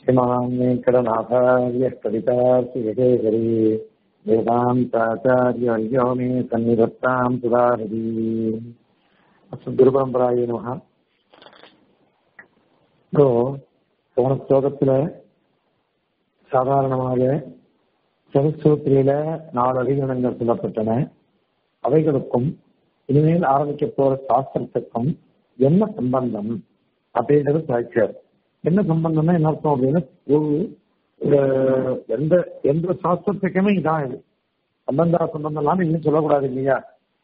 श्रीमान् वेङ्कटनाथार्यः कवितार्थिगेहरी वेदान्ताचार्यवर्यो मे सन्निधत्तां सुधारति अस्तु குருபரம்பராய நமக இப்போ போன ஸ்லோகத்துல சாதாரணமாக சரஸ்வத்திரியில நாலு அதிகரணங்கள் சொல்லப்பட்டன அவைகளுக்கும் இனிமேல் ஆரம்பிக்க போற சாஸ்திரத்துக்கும் என்ன சம்பந்தம் அப்படின்றது சாய்ச்சார் என்ன சம்பந்தம்னா என்ன அர்த்தம் அப்படின்னா ஒரு அஹ், எந்த எந்த சாஸ்திரத்துக்குமே இதான் இது சம்பந்தா சம்பந்தம் இல்லாம இன்னும் சொல்லக்கூடாது இல்லையா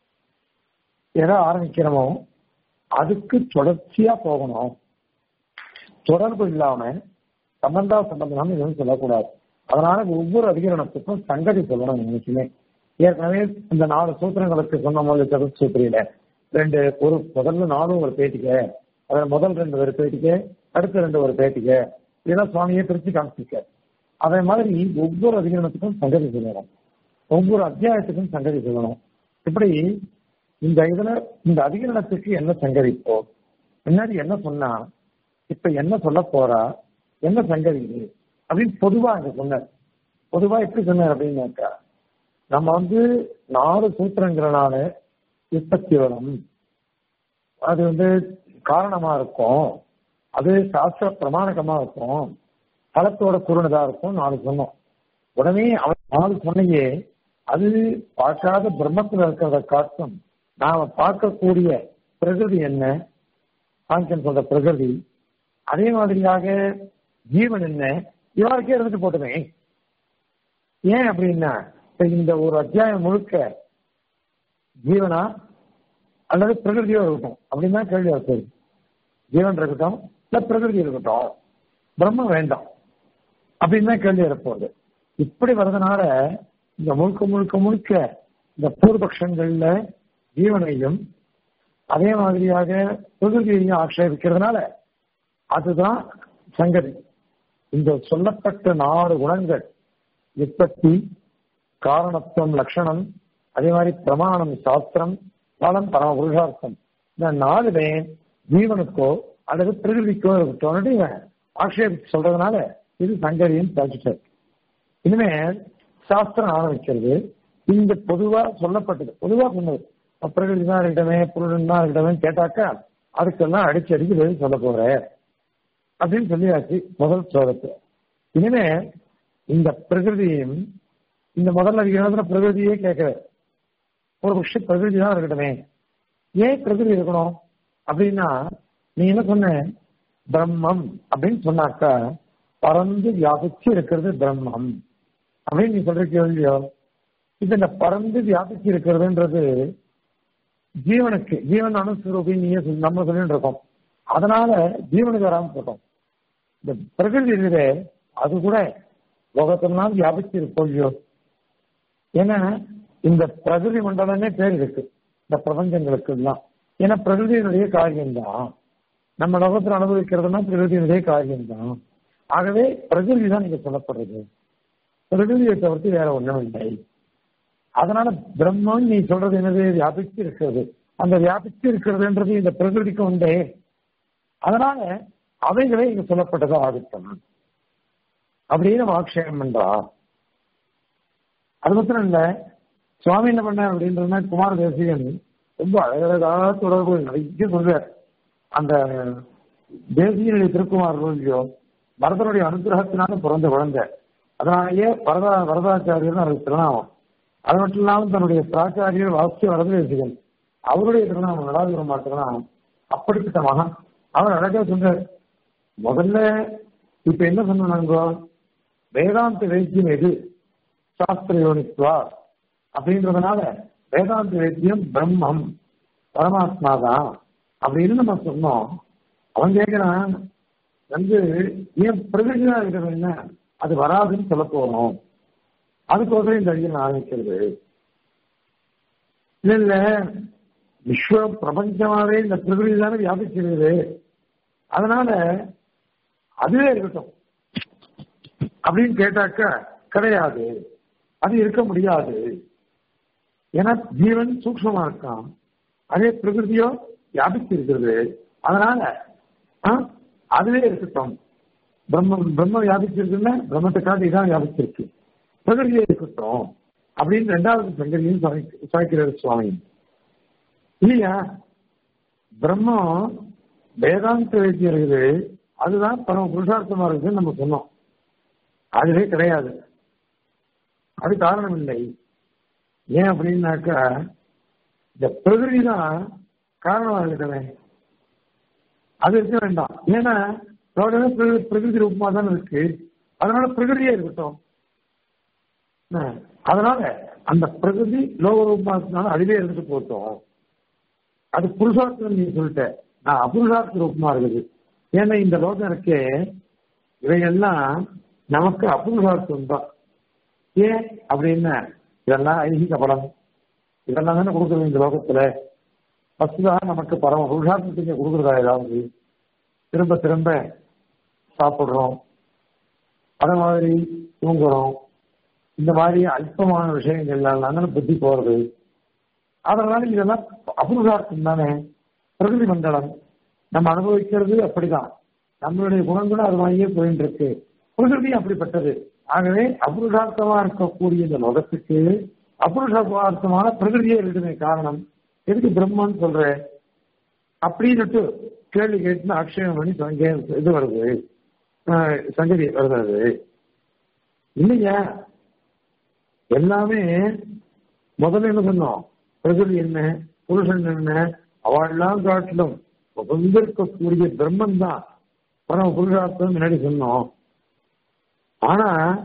எதை ஆரம்பிக்கிறோமோ அதுக்கு தொடர்ச்சியா போகணும் தொடர்பு இல்லாம சம்பந்தா சம்பந்தம் இல்லாம எதுவும் சொல்லக்கூடாது அதனால ஒவ்வொரு அதிகரணத்துக்கும் சங்கதி சொல்லணும் இன்னைக்குமே ஏற்கனவே இந்த நாலு சூத்திரங்களுக்கு சொன்ன போது சதுசூத்திரியில ரெண்டு ஒரு முதல்ல நாலும் ஒரு பேட்டிக்க அதுல முதல் ரெண்டு ஒரு பேட்டிக்க அடுத்த ரெண்டு ஒரு பேட்டிக்க இதெல்லாம் சுவாமியை பிரிச்சு காமிச்சிருக்க அதே மாதிரி ஒவ்வொரு அதிகரணத்துக்கும் சங்கதி சொல்லணும் ஒவ்வொரு அத்தியாயத்துக்கும் சங்கதி சொல்லணும் இப்படி இந்த இதுல இந்த அதிகரணத்துக்கு என்ன சங்கதி இப்போ முன்னாடி என்ன சொன்னா இப்ப என்ன சொல்ல போறா என்ன சங்கதி இது அப்படின்னு பொதுவா அங்க சொன்னார் பொதுவா எப்படி சொன்னார் அப்படின்னாக்கா நம்ம வந்து நாலு சூத்திரங்கிறனால உற்பத்தி வரும் அது வந்து காரணமா இருக்கும் அது சாஸ்திர பிரமாணகமா இருக்கும் பலத்தோட குறுனதா இருக்கும் நாலு சொன்னோம் உடனே அவன் நாலு சொன்னையே அது பார்க்காத பிரம்மத்துல இருக்கிறத காட்டும் நாம பார்க்கக்கூடிய பிரகிருதி என்ன சாங்கியன் சொல்ற பிரகிருதி அதே மாதிரியாக ஜீவன் என்ன இவருக்கே இருந்துட்டு போட்டுமே ஏன் அப்படின்னா இப்ப இந்த ஒரு அத்தியாயம் முழுக்க ஜீவனா அல்லது பிரகிருதியோ இருக்கட்டும் அப்படின்னு தான் கேள்வி வருது ஜீவன் இருக்கட்டும் இல்ல பிரகிருதி இருக்கட்டும் பிரம்மம் வேண்டாம் அப்படின்னு தான் கேள்வி வரப்போகுது இப்படி வர்றதுனால இந்த முழுக்க முழுக்க முழுக்க இந்த பூர்வபக்ஷங்கள்ல ஜீவனையும் அதே மாதிரியாக பிரகிருதியையும் ஆட்சேபிக்கிறதுனால அதுதான் சங்கதி இந்த சொல்லப்பட்ட நாலு குணங்கள் உற்பத்தி காரணத்துவம் லட்சணம் அதே மாதிரி பிரமாணம் சாஸ்திரம் பலம் பரம புருஷார்த்தம் இந்த நாலுமே ஜீவனுக்கோ அல்லது பிரகிருதிக்கோ இருக்கட்டும் இவன் ஆட்சேபிச்சு சொல்றதுனால இது சங்கதியும் சாதிச்சார் இனிமேல் சாஸ்திரம் ஆரம்பிக்கிறது இந்த பொதுவா சொல்லப்பட்டது பொதுவா சொன்னது அப்ப பிரகிருதி தான் இருக்கட்டமே புருடன் தான் இருக்கட்டமே கேட்டாக்கா அதுக்கெல்லாம் அடிச்சு அடிச்சு பதில் சொல்ல போற அப்படின்னு சொல்லியாச்சு முதல் ஸ்லோகத்தை இனிமே இந்த பிரகிருதியும் இந்த முதல் அதிகாரத்துல பிரகிருதியே கேட்கிற ஒரு விஷயம் பிரகிருதி தான் இருக்கட்டுமே ஏன் பிரகிருதி இருக்கணும் அப்படின்னா நீ என்ன சொன்ன பிரம்மம் அப்படின்னு சொன்னாக்கா பறந்து வியாபிச்சு இருக்கிறது பிரம்மம் அப்படின்னு நீ சொல்ற கேள்வியோ இது இந்த பறந்து வியாபிச்சு இருக்கிறதுன்றது ஜீவனுக்கு ஜீவன் அணுஸ்வரூபி நீயே சொல்லி- நம்ம சொல்லிட்டு இருக்கோம் அதனால ஜீவனுக்கு வராம போட்டோம் இந்த பிரகிருதி இருக்குதே அது கூட லோகத்தினால் வியாபிச்சு இருக்கும் இல்லையோ ஏன்னா இந்த பிரகிருதி மண்டலமே பேர் இருக்கு இந்த பிரபஞ்சங்களுக்கு எல்லாம் ஏன்னா பிரகிருதியினுடைய காரியம்தான் நம்ம லோகத்தில் அனுபவிக்கிறதுனா பிரகிருதியினுடைய காரியம்தான் ஆகவே பிரகிருதி தான் நீங்க சொல்லப்படுறது பிரகிருதியை தவிர்த்து வேற ஒண்ணும் இல்லை அதனால பிரம்மன் நீ சொல்றது என்னது வியாபிச்சு இருக்கிறது அந்த வியாபிச்சு இருக்கிறதுன்றது இந்த பிரகிருதிக்கு உண்டே அதனால அவைகளே இங்க சொல்லப்பட்டதா ஆதித்தம் அப்படின்னு நம்ம ஆக்ஷேபம் பண்றா அது மாத்திரம் இல்ல சுவாமி என்ன பண்ண அப்படின்றதுனா குமார தேசிகன் ரொம்ப அழகழகா தொடர்பு நிறைய சொல்றார் அந்த தேசியனுடைய திருக்குமார் இல்லையோ பரதனுடைய அனுகிரகத்தினால பிறந்த குழந்தை அதனாலேயே வரதா வரதாச்சாரியர் அவருக்கு திருநாமம் அது மட்டும் இல்லாமல் தன்னுடைய பிராச்சாரியர் வாசிய வரத தேசிகன் அவருடைய திருநாமம் நடாதுர மாத்திரம் அப்படிப்பட்ட மகன் அவர் அழகா சொல்றார் முதல்ல இப்ப என்ன சொன்னாங்க வேதாந்த வைத்தியம் எது சாஸ்திர யோனித்வா அப்படின்றதுனால வேதாந்த வைத்தியம் பிரம்மம் பரமாத்மா தான் அப்படின்னு நம்ம சொன்னோம் அவன் கேட்கிறான் வந்து ஏன் பிரகிருதியா இருக்கிறது என்ன அது வராதுன்னு சொல்ல போறோம் அதுக்கோசரம் இந்த அடியில் ஆரம்பிக்கிறது இல்ல இல்ல விஸ்வ பிரபஞ்சமாவே இந்த பிரகிருதி தானே வியாபிச்சிருக்குது அதனால அதுவே இருக்கட்டும் அப்படின்னு கேட்டாக்க கிடையாது அது இருக்க முடியாது ஏன்னா ஜீவன் சூக்ஷமா இருக்கான் அதே பிரகிருதியோ வியாபிச்சு இருக்கிறது அதனால ஆ, அதுவே இருக்கட்டும் பிரம்மம் பிரம்ம வியாபிச்சிருக்குன்னா பிரம்மத்தை காட்டி இதான் வியாபிச்சிருக்கு பிரகிருதியே இருக்கட்டும் அப்படின்னு ரெண்டாவது சங்கதியும் சாய்க்கிறார் சுவாமி இல்லையா பிரம்மம் வேதாந்த வைத்தியம் இருக்குது அதுதான் பரம புருஷார்த்தமா இருக்குன்னு நம்ம சொன்னோம் அதுவே கிடையாது அது காரணம் இல்லை ஏன் அப்படின்னாக்கா இந்த பிரகிருதி தான் காரணமாக இருக்கவே அது இருக்க வேண்டாம் ஏன்னா லோகமே பிரகிருதி பிரகிருதி ரூபமா தானே இருக்கு அதனால பிரகிருதியே இருக்கட்டும் என்ன? அதனால அந்த பிரகிருதி லோக ரூபமா இருக்கனால அதுவே இருந்துட்டு போட்டோம் அது புருஷார்த்தம் நீ சொல்லிட்ட நான் அபுருஷார்த்த ரூபமா இருக்குது ஏன்னா இந்த லோகம் இருக்கே இவைகள்லாம் நமக்கு அபுருஷார்த்தம் தான் ஏன் அப்படின்னா இதெல்லாம் ஐதீக பலம் இதெல்லாம் தானே கொடுக்குறது இந்த லோகத்துல ஃபஸ்ட்டுதான் நமக்கு பரம புருஷார்த்தத்தை கொடுக்குறதா ஏதாவது திரும்ப திரும்ப சாப்பிடுறோம் அதே மாதிரி தூங்குறோம் இந்த மாதிரி அல்பமான விஷயங்கள் எல்லாம் புத்தி போறது அதனால இதெல்லாம் அபுருஷார்த்தம் தானே பிரகிருதி மண்டலம் நம்ம அனுபவிக்கிறது அப்படிதான் நம்மளுடைய குணங்களும் அது வாங்கியே போயிட்டு இருக்கு பிரகிருதி அப்படிப்பட்டது ஆகவே அபுருஷார்த்தமா இருக்கக்கூடிய இந்த லோகத்துக்கு அபுருஷார்த்தமான பிரகிருதியே இருக்குமே காரணம் எதுக்கு பிரம்மன்னு சொல்ற அப்படின்னுட்டு கேள்வி கேட்டு அக்ஷயம் பண்ணி சங்கே இது வருது ஆஹ் சங்கதி வருது இல்லையா எல்லாமே முதல்ல என்ன சொன்னோம் பிரகிருதி என்ன புருஷன் என்ன அவள்லாம் காட்டிலும் வந்திருக்கக்கூடிய பிரம்மன் தான் பரம புருஷார்த்தம் முன்னாடி சொன்னோம் ஆனா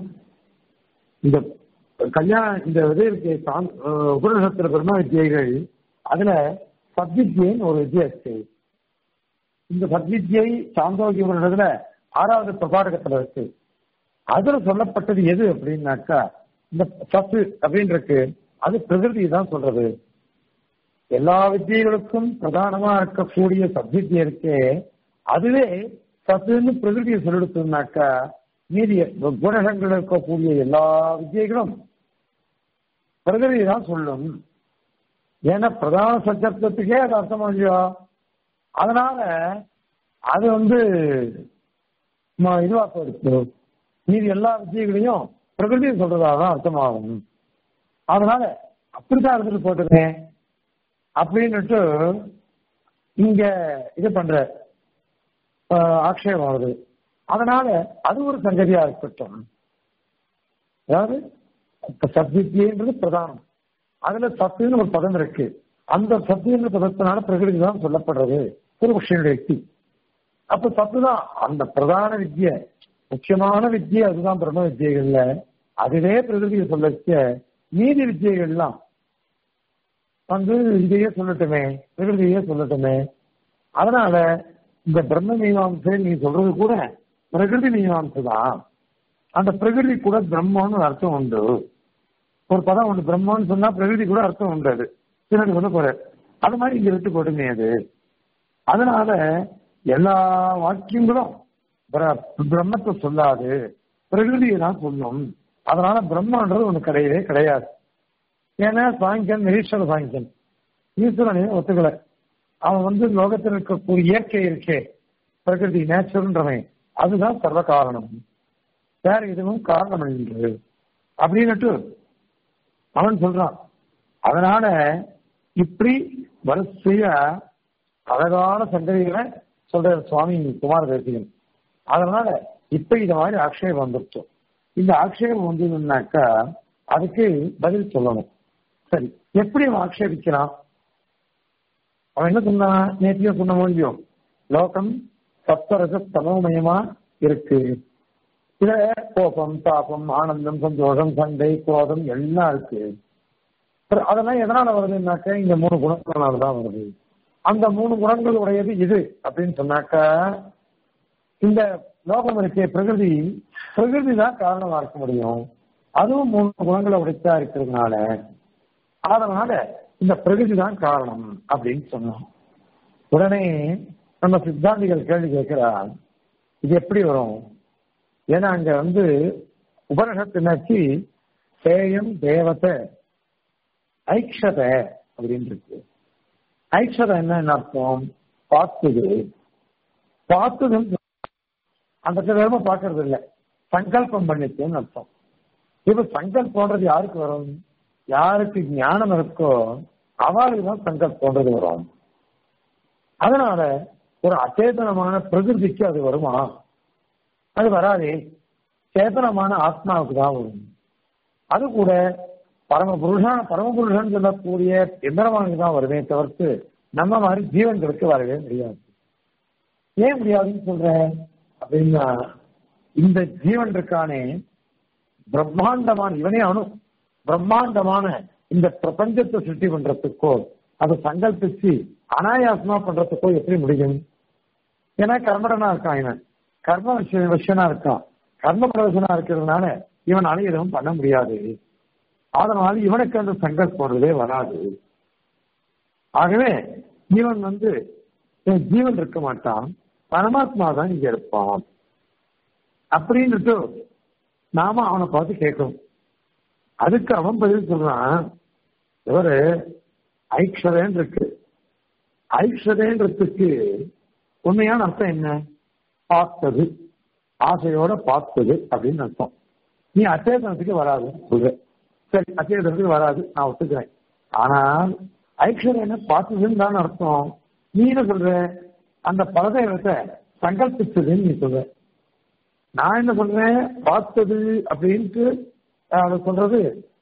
இந்த கல்யாணம் இந்த இது இருக்கு சாந்- அஹ் உபநிஷத்துல பிரம்ம வித்தியைகள் அதுல சத்வித்யன்னு ஒரு வித்தியை இருக்கு இந்த சத்வித்யை சாந்தோக்கிய உபநிஷத்துல ஆறாவது பிரபாடகத்துல இருக்கு அதுல சொல்லப்பட்டது எது அப்படின்னாக்கா இந்த சத்து அப்படின்னு இருக்கு அது பிரகிருதி தான் சொல்றது எல்லா வித்தியைகளுக்கும் பிரதானமா இருக்கக்கூடிய சத்வித்யை இருக்கே அதுவே சத்துன்னு பிரகிருதியை சொல்லிடுத்துனாக்கா மீதி குணகங்கள் இருக்கக்கூடிய எல்லா வித்தியைகளும் பிரகிருதி தான் சொல்லும் ஏன்னா பிரதான சச்சப்தத்துக்கே அது அர்த்தம் இல்லையோ அதனால அது வந்து ம- இதுவா போயிடுச்சு மீதி எல்லா வித்தியைகளையும் பிரகிருதி சொல்றதாக தான் அர்த்தமாகும் அதனால அப்படித்தான் இருந்துட்டு போட்டுருங்க அப்படின்னுட்டு இங்க இது பண்ற ஆஹ், ஆக்ஷேபம் வருது அதனால அது ஒரு சங்கதியா இருக்கட்டும் அதாவது இப்ப சத்வித்யன்றது பிரதானம் அதுல சத்துன்னு ஒரு பதம் இருக்கு அந்த சத்துன்ற பதத்தினால பிரகிருதி தான் சொல்லப்படுறது பூர்வபக்ஷனுடைய யுக்தி அப்ப சத்து தான் அந்த பிரதான வித்ய முக்கியமான வித்யை அதுதான் பிரம்ம வித்தியைகள்ல அதுவே பிரகிருதியை சொல்லச்ச மீதி வித்தியைகள்லாம் வந்து இதையே சொல்லட்டுமே பிரகிருதியே சொல்லட்டுமே அதனால இந்த பிரம்ம மீமாம்சை நீ சொல்றது கூட பிரகிருதி மீமாம்சை தான் அந்த பிரகிருதி கூட பிரம்மன்னு ஒரு அர்த்தம் உண்டு ஒரு பதம் உண்டு பிரம்மன்னு சொன்னா பிரகிருதி கூட அர்த்தம் உண்டு அது பின்னாடி சொல்ல போற அது மாதிரி இங்க விட்டு போடுமே அது அதனால எல்லா வாக்கியங்களும் பிர- பிரம்மத்தை சொல்லாது பிரகிருதியை தான் சொல்லும் அதனால பிரம்மன்றது ஒண்ணு கிடையவே கிடையாது ஏன்னா சாங்கியன் ஈஸ்வர சாங்கியன் ஈஸ்வரனே ஒத்துக்கல அவன் வந்து லோகத்தில் இருக்கக்கூடிய இயற்கை இருக்கே பிரகிருதி நேச்சுரன்றவன் அதுதான் சர்வ காரணம் வேற எதுவும் காரணம் இல்லை அப்படின்னுட்டு அவன் சொல்றான் அதனால இப்படி வரிசையா அழகான சங்கதிகளை சொல்ற சுவாமி குமார தேசிகன் அதனால இப்ப இந்த மாதிரி ஆக்ஷேபம் வந்துருச்சு இந்த ஆக்ஷேபம் வந்ததுன்னாக்கா அதுக்கு பதில் சொல்லணும் சரி எப்படி அவன் ஆக்ஷேபிக்கிறான் அவன் என்ன சொன்னான் நேற்றையும் சொன்ன முடியும் லோகம் சப்தரச தமோமயமா இருக்கு இதுல கோபம் தாபம் ஆனந்தம் சந்தோஷம் சண்டை கோபம் எல்லாம் இருக்கு சரி, அதெல்லாம் எதனால வருதுன்னாக்க இந்த மூணு குணங்களால தான் வருது அந்த மூணு குணங்கள் உடையது இது அப்படின்னு சொன்னாக்கா இந்த லோகம் இருக்கே பிரகிருதி பிரகிருதி தான் காரணமா இருக்க முடியும் அதுவும் மூணு குணங்களை உடைத்தா இருக்கிறதுனால அதனால இந்த பிரகிருதி தான் காரணம் அப்படின்னு சொன்னோம் உடனே நம்ம சித்தாந்திகள் கேள்வி கேட்கிறார் இது எப்படி வரும் ஏன்னா அங்க வந்து உபனிஷத்துனாச்சு சேயம் தேவத்தை ஐக்ஷத அப்படின்னு இருக்கு ஐக்ஷத என்ன அர்த்தம் பார்த்தது பார்த்ததுன்னு அந்த தர்ம பாக்குறது இல்ல சங்கல்பம் பண்ணிச்சுன்னு அர்த்தம் இப்ப சங்கல்பம்ன்றது யாருக்கு வரும் யாருக்கு ஞானம் இருக்கோ அவளுக்கு தான் சங்கல்பம்ன்றது வரும் அதனால ஒரு அச்சேதனமான பிரகிருதிக்கு அது வருமா அது வராதே சேதனமான ஆத்மாவுக்கு தான் வரும் அது கூட பரம புருஷான பரம புருஷன் சொல்லக்கூடிய எந்திரமானுக்கு தான் வருமே தவிர்த்து நம்ம மாதிரி ஜீவன்களுக்கு வரவே முடியாது ஏன் முடியாதுன்னு சொல்றேன் அப்படின்னா இந்த ஜீவன் இருக்கானே பிரம்மாண்டமான இவனே அணு பிரம்மாண்டமான இந்த பிரபஞ்சத்தை சுட்டி பண்றதுக்கோ அதை சங்கல்பிச்சு அனாயாசமா பண்றதுக்கோ எப்படி முடியும் ஏன்னா கர்மடனா இருக்கான் இவன் கர்ம விஷய விஷயனா இருக்கான் கர்ம பிரவேசனா இருக்கிறதுனால இவன் எதுவும் பண்ண முடியாது அதனால இவனுக்கு அந்த சங்கல்படுறதே வராது ஆகவே இவன் வந்து ஜீவன் இருக்க மாட்டான் பரமாத்மா தான் இங்க இருப்பான் அப்படின்னுட்டு நாம அவனை பார்த்து கேட்கணும் அதுக்கு அவன் பதில் சொல்றான் இவரு ஐக்ஷதேன் இருக்கு ஐக்ஷதேன்றதுக்கு உண்மையான அர்த்தம் என்ன பார்த்தது ஆசையோட பார்த்தது அப்படின்னு அர்த்தம் நீ அச்சேதனத்துக்கு வராது சொல்ற சரி அச்சேதனத்துக்கு வராது நான் ஒத்துக்கிறேன் ஆனால் ஐக்ஷதம் என்ன பார்த்ததுன்னு தான் அர்த்தம் நீ என்ன சொல்ற அந்த பலதெய்வத்தை சங்கல்பிச்சதுன்னு நீ சொல்ற நான் என்ன சொல்றேன் பார்த்தது அப்படின்ட்டு அதை சொல்றது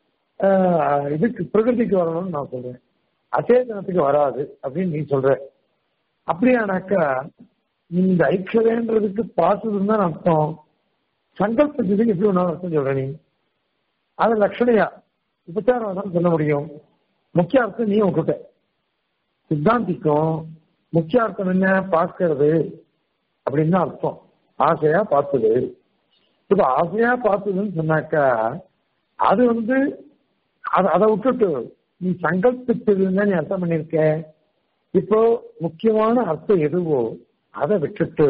இதுக்கு பிரகிருதிக்கு வரணும்னு நான் சொல்றேன் அச்சேதனத்துக்கு வராது அப்படின்னு நீ சொல்ற அப்படியானாக்கா இந்த ஐக்கியதேன்றதுக்கு பார்த்ததுன்னு தான் அர்த்தம் சங்கல்பத்துக்கு எப்படி ஒன்றாலும் அர்த்தம் சொல்ற நீ அது லட்சணையா உபச்சாரம் தான் சொல்ல முடியும் முக்கிய அர்த்தம் நீ விட்டுட்ட சித்தாந்திக்கும் முக்கிய அர்த்தம் என்ன பார்க்கறது அப்படின்னு அர்த்தம் ஆசையா பார்த்தது இப்ப ஆசையா பார்த்ததுன்னு சொன்னாக்கா அது வந்து அதை விட்டுட்டு நீ சங்கல்பிச்சதுன்னு நீ அர்த்தம் பண்ணிருக்க இப்போ முக்கியமான அர்த்தம் எதுவோ அதை விட்டுட்டு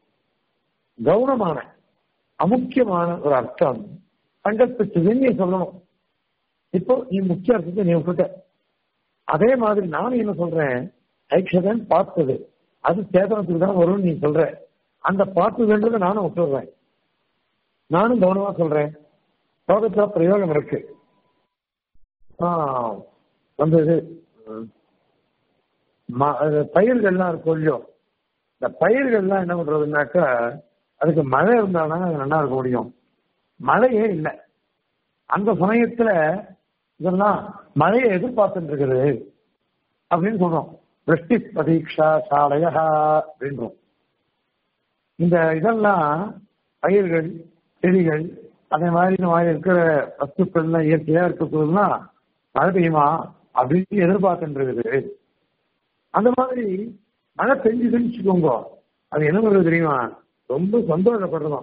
கௌனமான அமுக்கியமான ஒரு அர்த்தம் சங்கல்பிச்சதுன்னு நீ சொல்லணும் இப்போ நீ முக்கிய அர்த்தத்தை நீ விட்டுட்ட அதே மாதிரி நானும் என்ன சொல்றேன் ஐக்ஷதன் பார்த்தது அது சேதனத்துக்கு தான் வரும்னு நீ சொல்ற அந்த பார்த்ததுன்றதை நானும் விட்டுடுறேன் நானும் கவனமா சொல்றேன் லோகத்துல பிரயோகம் இருக்கு வந்து இது பயிர்கள்லாம் இருக்கும் இல்லையோ இந்த பயிர்கள்லாம் என்ன பண்றதுனாக்கா அதுக்கு மழை இருந்தாலும் அது நல்லா இருக்க முடியும் மழையே இல்லை அந்த சமயத்துல இதெல்லாம் மழையை எதிர்பார்த்துட்டு இருக்குது அப்படின்னு சொல்றோம் விருஷ்டி பிரதீட்சா சாலையா அப்படின்றோம் இந்த இதெல்லாம் பயிர்கள் செடிகள் அதே மாதிரி இந்த மாதிரி இருக்கிற வஸ்துக்கள்லாம் இயற்கையா இருக்கிறதுலாம் மழை பெய்யுமா அப்படின்னு எதிர்பார்த்துட்டு இருக்குது அந்த மாதிரி மழை பெஞ்சுதுன்னு வச்சுக்கோங்க அது என்ன பண்றது தெரியுமா ரொம்ப சந்தோஷப்படுறதாம்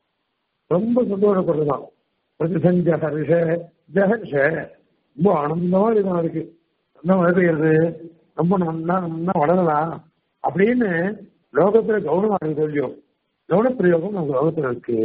ரொம்ப சந்தோஷப்படுறதாம் பிரதிசஞ்ச ஹர்ஷ ஜஹர்ஷ ரொம்ப ஆனந்தமா இருக்கும் அதுக்கு என்ன மழை பெய்யறது ரொம்ப நல்லா நல்லா வளரலாம் அப்படின்னு லோகத்துல கவனமா இருக்கு சொல்லியும் கவன பிரயோகம் நம்ம லோகத்துல இருக்கு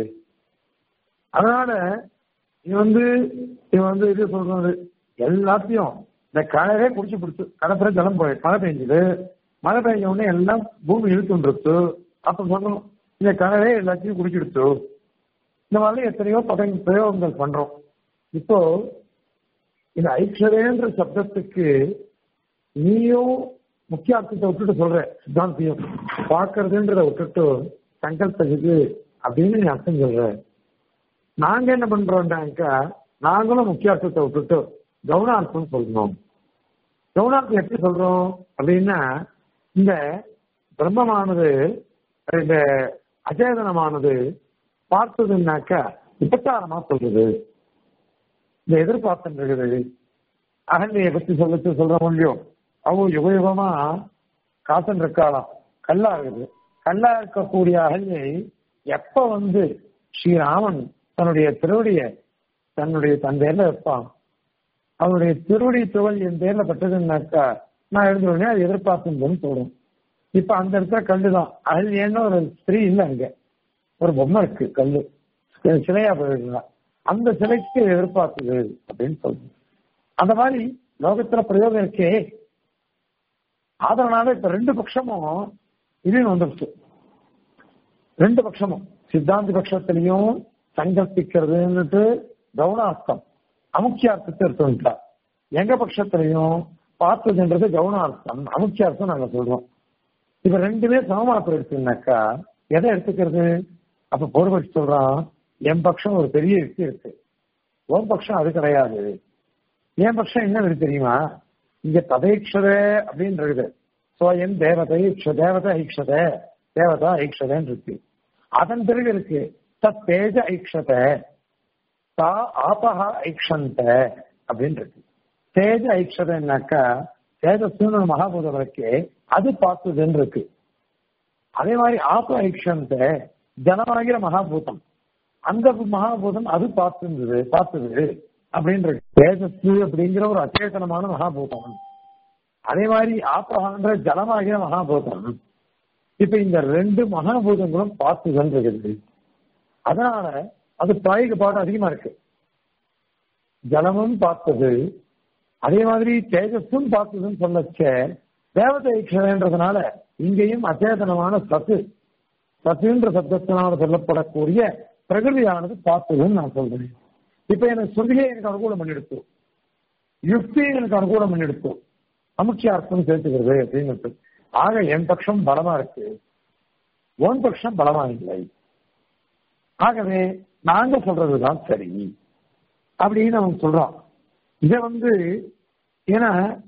அதனால இது வந்து இவன் வந்து இது சொல்றது எல்லாத்தையும் இந்த கடலே குடிச்சு பிடிச்சு கடப்புற ஜலம் போய் மழை பெஞ்சுது மழை பெஞ்ச உடனே எல்லாம் பூமி இழுத்துன்றது அப்ப சொல்லணும் இந்த கடலே எல்லாத்தையும் குடிச்சிடுத்து இந்த மாதிரி எத்தனையோ பதங்க பிரயோகங்கள் பண்றோம் இப்போ இந்த ஐஸ்வரேன்ற சப்தத்துக்கு நீயும் முக்கிய அர்த்தத்தை விட்டுட்டு சொல்ற சித்தாந்தியம் பார்க்கறதுன்றத விட்டுட்டு சங்கல்பத்துக்கு அப்படின்னு நீ அர்த்தம் சொல்ற நாங்க என்ன பண்றோம்னாக்கா நாங்களும் முக்கிய அர்த்தத்தை விட்டுட்டு கவுனார்த்தம் சொல்லணும் கவுனார்த்தம் எப்படி சொல்றோம் அப்படின்னா இந்த பிரம்மமானது இந்த அச்சேதனமானது பார்த்ததுன்னாக்கா உபச்சாரமா சொல்றது இந்த எதிர்பார்த்தம் இருக்குது அகண்டையை பத்தி சொல்லச்சு சொல்ற முடியும் அவங்க யுக யுகமா காசன் இருக்காளாம் கல்லா இருக்குது கல்லா இருக்கக்கூடிய அகல்யை எப்ப வந்து ஸ்ரீராமன் தன்னுடைய திருவடிய தன்னுடைய தன் பேர்ல வைப்பான் அவனுடைய திருவடி துவல் என் பேர்ல பட்டதுன்னாக்கா நான் எழுந்த உடனே அது எதிர்பார்க்கும் தோணும் இப்ப அந்த இடத்துல கல்லுதான் அகல் ஏன்னா ஒரு ஸ்திரீ இல்லை அங்க ஒரு பொம்மை இருக்கு கல்லு சிலையா போயிருந்தா அந்த சிலைக்கு எதிர்பார்த்தது அப்படின்னு சொல்றோம் அந்த மாதிரி லோகத்துல பிரயோகம் இருக்கே அதனால இப்ப ரெண்டு பட்சமும் இதுன்னு வந்துருச்சு ரெண்டு பட்சமும் சித்தாந்தி பட்சத்திலையும் சங்கல்பிக்கிறதுன்னுட்டு கவுனார்த்தம் அமுக்கியார்த்தத்தை எடுத்துட்டார் எங்க பட்சத்திலையும் பார்த்ததுன்றது கவுனார்த்தம் அமுக்கியார்த்தம் நாங்க சொல்றோம் இப்ப ரெண்டுமே சமமாக்கம் எடுத்துனாக்கா எதை எடுத்துக்கிறது அப்ப பொறுப்பட்டு சொல்றான் என் பட்சம் ஒரு பெரிய யுக்தி இருக்கு உன் பட்சம் அது கிடையாது என் பட்சம் என்ன இருக்கு தெரியுமா இங்க ததைக்ஷத அப்படின்னு இருக்குது சோயம் தேவதை இக்ஷ தேவதை ஐக்ஷத தேவதா ஐக்ஷதன்னு இருக்கு அதன் பிறகு இருக்கு தத் தேஜ ஐக்ஷத தா ஆபஹா ஐக்ஷந்த அப்படின்னு இருக்கு தேஜ ஐக்ஷதன்னாக்கா தேஜஸ்னு ஒரு மகாபூதம் இருக்கு அது பார்த்ததுன்னு இருக்கு அதே மாதிரி ஆப ஐக்ஷந்த ஜனமாகிற மகாபூதம் அந்த மகாபூதம் அது பார்த்துருந்தது பார்த்தது அப்படின்றது தேஜஸ்வி அப்படிங்கிற ஒரு அச்சேதனமான மகாபூதம் அதே மாதிரி ஆப்பகான்ற ஜலமாகிற மகாபூதம் இப்ப இந்த ரெண்டு மகாபூதங்களும் பார்த்துதான் இருக்குது அதனால அது பிராயிக பாடம் அதிகமா இருக்கு ஜலமும் பார்த்தது அதே மாதிரி தேஜஸும் பார்த்ததுன்னு சொல்லச்ச தேவதை ஈக்ஷன்றதுனால இங்கேயும் அச்சேதனமான சத்து சத்துன்ற சப்தத்தினால சொல்லப்படக்கூடிய பிரகிருதியானது பார்த்ததுன்னு நான் சொல்றேன் இப்ப எனக்கு சொல்லியே எனக்கு அனுகூலம் பண்ணிடுத்து யுக்தி எனக்கு அனுகூலம் பண்ணிடுத்து அமுக்கியார்த்தம் சேர்த்துக்கிறது அப்படின்னு ஆக என் பட்சம் பலமா இருக்கு உன் பட்சம் பலமா இல்லை ஆகவே நாங்க சொல்றதுதான் சரி அப்படின்னு அவன் சொல்றான் இத வந்து ஏன்னா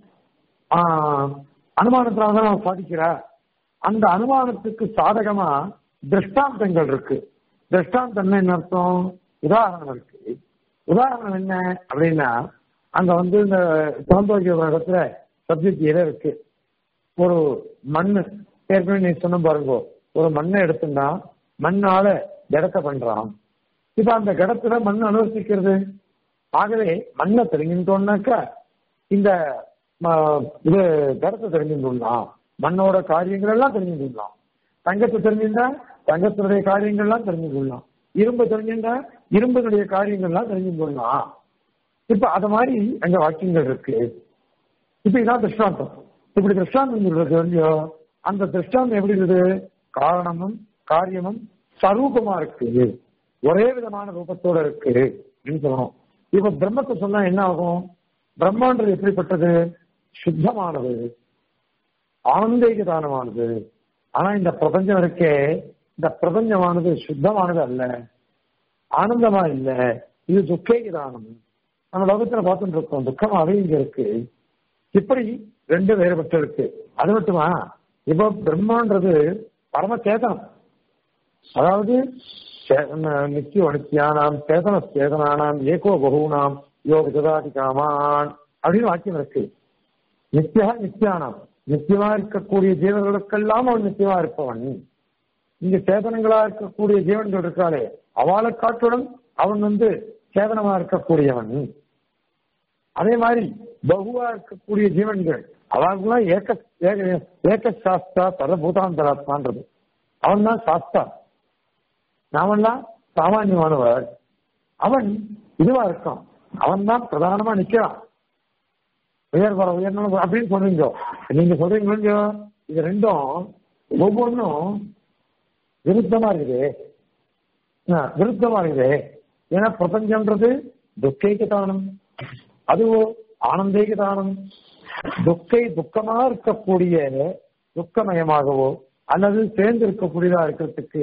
அனுமானத்தினால தான் அவன் சாதிக்கிறா அந்த அனுமானத்துக்கு சாதகமா திருஷ்டாந்தங்கள் இருக்கு திருஷ்டாந்தம் என்ன அர்த்தம் உதாரணம் இருக்கு உதாரணம் என்ன அப்படின்னா அங்க வந்து இந்த சாந்தோக்கிய உலகத்துல சப்ஜெக்ட் இருக்கு ஒரு மண்ணு ஏற்கனவே நீ சொன்ன பாருங்க ஒரு மண்ணை எடுத்துன்னா மண்ணால இடத்த பண்றான் இப்ப அந்த இடத்துல மண் அனுவசிக்கிறது ஆகவே மண்ணை தெரிஞ்சுட்டோம்னாக்கா இந்த இது கடத்தை தெரிஞ்சுக்கலாம் மண்ணோட காரியங்கள் எல்லாம் தெரிஞ்சுக்கலாம் தங்கத்தை தெரிஞ்சிருந்தா தங்கத்தினுடைய காரியங்கள்லாம் தெரிஞ்சு கொள்ளலாம் இரும்பு தெரிஞ்சிருந்தா இரும்புடைய காரியங்கள்லாம் தெரிஞ்சு கொள்ளலாம் இப்ப அத மாதிரி அங்க வாக்கியங்கள் இருக்கு இப்ப இதான் திருஷ்டாந்தம் இப்படி திருஷ்டாந்தம் சொல்றது இல்லையோ அந்த திருஷ்டாந்தம் எப்படி இருக்குது காரணமும் காரியமும் சரூபமா இருக்கு ஒரே விதமான ரூபத்தோட இருக்கு அப்படின்னு சொல்லணும் இப்ப பிரம்மத்தை சொன்னா என்ன ஆகும் பிரம்மான்றது எப்படிப்பட்டது சுத்தமானது ஆனந்தேகதானமானது ஆனா இந்த பிரபஞ்சம் இருக்கே இந்த பிரபஞ்சமானது சுத்தமானது அல்ல ஆனந்தமா இல்ல இது துக்கேகதானம் நம்ம லோகத்துல பார்த்துட்டு இருக்கோம் துக்கமாவே இங்க இருக்கு இப்படி ரெண்டு வேறுபட்டு இருக்கு அது மட்டுமா இப்போ பிரம்மான்றது பரம சேதனம் அதாவது நித்திய அனித்தியானாம் சேதன சேதனானாம் ஏகோ பகுனாம் யோக ஜதாதி காமான் அப்படின்னு வாக்கியம் இருக்கு நித்தியா நித்தியானாம் நித்தியமா இருக்கக்கூடிய ஜீவர்களுக்கெல்லாம் அவன் நித்தியமா இருப்பவன் இங்க சேதனங்களா இருக்கக்கூடிய ஜீவன்கள் இருக்காளே அவளை காட்டுடன் அவன் வந்து சேதனமா இருக்கக்கூடியவன் அதே மாதிரி பகுவா இருக்கக்கூடிய ஜீவன்கள் அவர்களாம் ஏக ஏக சாஸ்தா சர்வபூதாந்தராத்மான்றது அவன் தான் சாஸ்தா நாமெல்லாம் சாமானியமானவர் அவன் இதுவா இருக்கான் அவன் தான் பிரதானமா நிக்கிறான் உயர் வர உயர்ந்த அப்படின்னு சொல்றீங்க நீங்க சொல்றீங்க இது ரெண்டும் ஒவ்வொன்றும் விருத்தமா இருக்குது விருத்தமா இருக்குது ஏன்னா பிரபஞ்சம்ன்றது துக்கைக்கு தானம் அதுவோ ஆனந்தேக்கு தானம் துக்கை துக்கமா இருக்கக்கூடிய துக்கமயமாகவோ அல்லது சேர்ந்து இருக்கக்கூடியதா இருக்கிறதுக்கு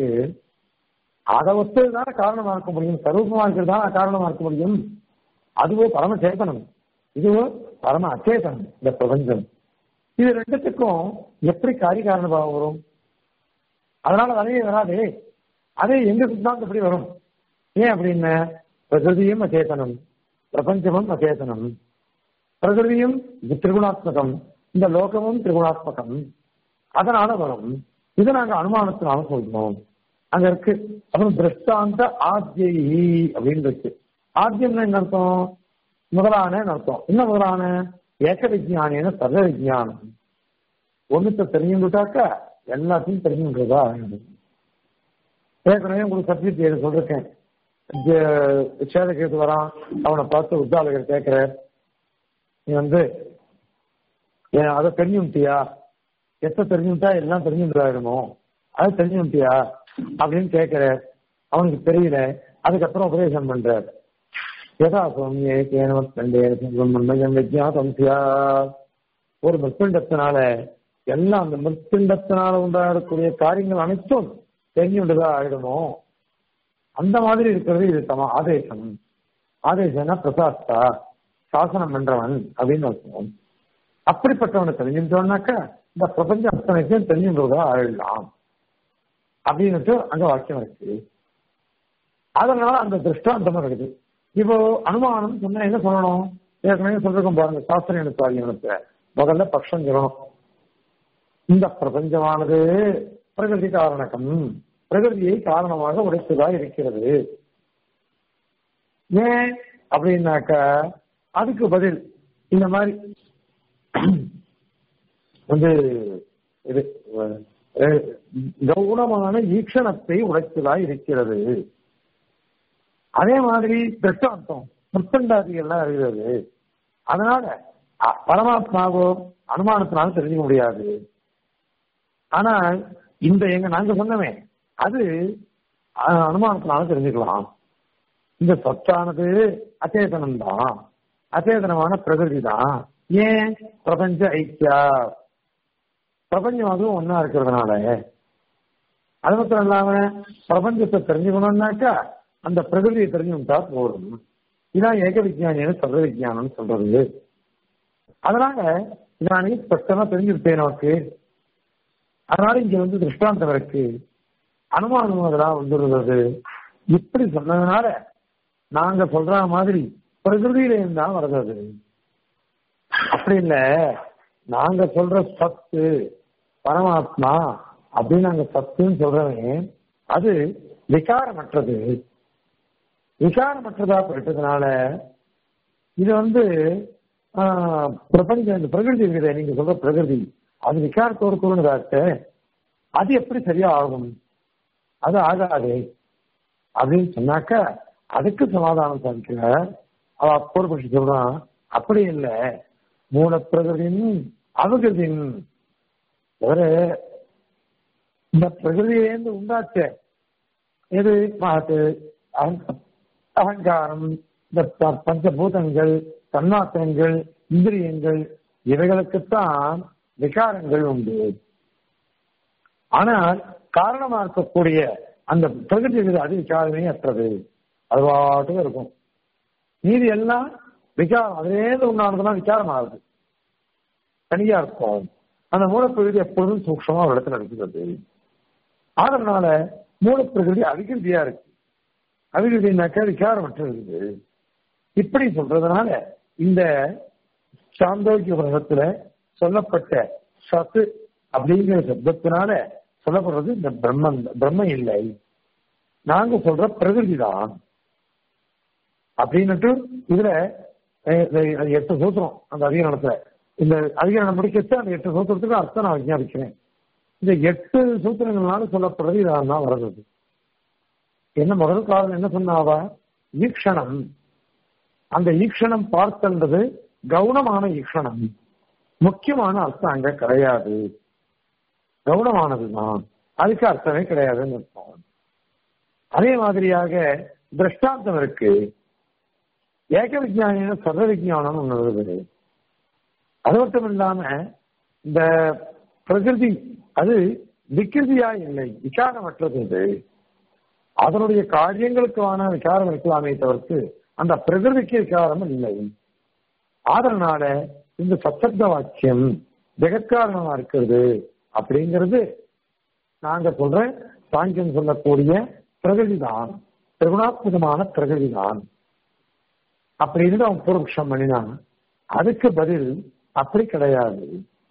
அதை ஒத்ததுதான காரணமா இருக்க முடியும் சரூபமா இருக்கிறது தான் காரணமா இருக்க முடியும் அதுவோ பரம சேதனம் இதுவோ பரம அச்சேதனம் இந்த பிரபஞ்சம் இது ரெண்டுத்துக்கும் எப்படி காரிய காரணமாக வரும் அதனால வரவே வராதே அதே எங்க சித்தாந்தம் எப்படி வரும் ஏன் அப்படின்னு பிரகிருதியும் அச்சேதனம் பிரபஞ்சமும் அச்சேதனம் பிரகிருதியும் இது திரிகுணாத்மகம் இந்த லோகமும் திரிகுணாத்மகம் அதனால வரும் இதை நாங்க அனுமானத்தினால சொல்றோம் அங்க இருக்கு அப்புறம் திருஷ்டாந்த ஆத்தியி அப்படின்னு இருக்கு ஆத்தியம்னா என்ன அர்த்தம் முதலான அர்த்தம் என்ன முதலான ஏக விஜயானின சர்வ விஜயானம் ஒண்ணுத்த தெரிஞ்சுட்டாக்கா எல்லாத்தையும் தெரிஞ்சுன்றதா ஏற்கனவே உங்களுக்கு சப்ஜெக்ட் ஏழு சொல்லிருக்கேன் சேதகேது வரான் அவனை பார்த்து உத்தாலகர் கேட்கிற நீ வந்து அதை தெரிஞ்சுட்டியா எத்த தெரிஞ்சுட்டா எல்லாம் தெரிஞ்சுட்டாயிடுமோ அதை தெரிஞ்சுட்டியா அப்படின்னு கேட்கிற அவனுக்கு தெரியல அதுக்கப்புறம் உபதேசம் பண்றாரு யதா சௌமியே கேனவத்தண்டேன் விஜயாதம் ஒரு மிருத்துண்டத்தினால எல்லாம் அந்த மிருத்துண்டத்தினால உண்டாகக்கூடிய காரியங்கள் அனைத்தும் தெரிஞ்சுண்டதா ஆயிடுமோ அந்த மாதிரி இருக்கிறது இது தம ஆதேசம் ஆதேசம்னா பிரசாஸ்தா சாசனம் பண்றவன் அப்படின்னு அர்த்தம் அப்படிப்பட்டவனை தெரிஞ்சுட்டோம்னாக்கா இந்த பிரபஞ்ச அத்தனைக்கும் தெரிஞ்சுன்றதா ஆயிடலாம் அப்படின்னுட்டு அங்க வாக்கியம் இருக்கு அதனால அந்த திருஷ்டாந்தம் இருக்குது இப்போ அனுமானம் சொன்னா என்ன சொல்லணும் ஏற்கனவே சொல்லிருக்கோம் பாருங்க சாஸ்திர எனக்கு முதல்ல பட்சம் சொல்லணும் இந்த பிரபஞ்சமானது பிரகிருதி காரணகம் பிரகிருதியை காரணமாக உடைத்ததா இருக்கிறது ஏன் அப்படின்னாக்க அதுக்கு பதில் இந்த மாதிரி வந்து இது கௌனமான ஈக்ஷணத்தை உடைத்ததா இருக்கிறது அதே மாதிரி திருஷ்டாந்தம் முத்தண்டாதிகள்லாம் இருக்கிறது அதனால பரமாத்மாவோ அனுமானத்தினால தெரிஞ்சுக்க முடியாது ஆனால் இந்த எங்க நாங்க சொன்னமே அது அனுமானத்தினால தெரிஞ்சுக்கலாம் இந்த சொத்தானது அச்சேதனம் தான் அச்சேதனமான பிரகிருதி தான் ஏன் பிரபஞ்ச ஐக்கியா பிரபஞ்சம் அதுவும் ஒன்னா இருக்கிறதுனால அது மட்டும் இல்லாம பிரபஞ்சத்தை தெரிஞ்சுக்கணும்னாக்கா அந்த பிரகிருதியை தெரிஞ்சுக்கிட்டா போதும் இதான் ஏக விஜயானின்னு சர்வ விஜயானம் சொல்றது அதனால இதானே ஸ்பஷ்டமா தெரிஞ்சுக்கிட்டேன் நமக்கு அதனால இங்க வந்து திருஷ்டாந்தம் இருக்கு அனுமானம் அதெல்லாம் வந்துடுறது இப்படி சொன்னதுனால நாங்க சொல்ற மாதிரி பிரகிருதியில இருந்தா வருது அப்படி இல்ல நாங்க சொல்ற சத்து பரமாத்மா அப்படின்னு நாங்க சத்துன்னு சொல்றவன் அது விகாரமற்றது விகாரமற்றதா போயிட்டதுனால இது வந்து பிரபஞ்சம் இந்த பிரகிருதி இருக்குது நீங்க சொல்ற பிரகிருதி அது விகாரத்தோடு கூறுனதாட்ட அது எப்படி சரியா ஆகும் அது ஆகாது அப்படின்னு சொன்னாக்க அதுக்கு சமாதானம் சாதிக்கிற அவ அப்போர்பட்சி சொல்றான் அப்படி இல்லை மூல பிரகிருதின் அபகிருதின் ஒரு இந்த பிரகிருதியிலேருந்து உண்டாச்ச எது மாட்டு அகங்காரம் இந்த பஞ்சபூதங்கள் தன்மாத்திரங்கள் இந்திரியங்கள் இவைகளுக்குத்தான் விகாரங்கள் உண்டு ஆனால் காரணமா இருக்கக்கூடிய அந்த பிரகிருதி அது விகாரமே அற்றது அது பாட்டுக்கு இருக்கும் மீதி எல்லாம் விகாரம் அதுலேருந்து உண்டானதுலாம் விகாரம் ஆகுது தனியா இருக்கும் அந்த மூலப்பிரகிருதி எப்பொழுதும் சூக்ஷமா ஒரு இடத்துல இருக்கிறது அதனால மூலப்பிரகிருதி அவிகிருதியா இருக்கு அவிகிருதினாக்கா விகாரமற்ற இருக்குது இப்படி சொல்றதுனால இந்த சாந்தோக்கிய உலகத்துல சொல்லப்பட்ட சத்து அப்படிங்கிற சப்தத்தினால சொல்லப்படுறது இந்த பிரம்மன் பிரம்ம இல்லை நாங்க சொல்ற பிரகிருதி தான் அப்படின்னுட்டு இதுல எட்டு சூத்திரம் அந்த அதிகாரத்துல இந்த அதிகாரம் முடிக்கச்சு அந்த எட்டு சூத்திரத்துக்கு அர்த்தம் நான் விஞ்ஞாபிக்கிறேன் இந்த எட்டு சூத்திரங்களால சொல்லப்படுறது இதான் தான் வருது என்ன முதல் காரணம் என்ன சொன்னாவா ஈக்ஷணம் அந்த ஈக்ஷணம் பார்த்தல்ன்றது கவுனமான ஈக்ஷணம் முக்கியமான அர்த்தம் அங்க கிடையாது கவுனமானதுதான் அதுக்கு அர்த்தமே கிடையாதுன்னு அர்த்தம் அதே மாதிரியாக திருஷ்டாந்தம் இருக்கு ஏக விஜயான சர்வ விஜயானம் ஒண்ணு வருது அது மட்டும் இல்லாம இந்த பிரகிருதி அது விக்கிருதியா இல்லை விகாரமற்றது இது அதனுடைய காரியங்களுக்கான விகாரம் இருக்கலாமே தவிர்த்து அந்த பிரகிருதிக்கு விகாரம் இல்லை அதனால இந்த சத்தப்த வாக்கியம் ஜெகத்காரணமா இருக்கிறது அப்படிங்கிறது நாங்க சொல்ற சாங்கியம் சொல்லக்கூடிய பிரகிருதி தான் திரிகுணாத்மகமான பிரகிருதி தான் அப்படின்னு அவன் பூர்வபக்ஷம் பண்ணினான் அதுக்கு பதில் அப்படி கிடையாது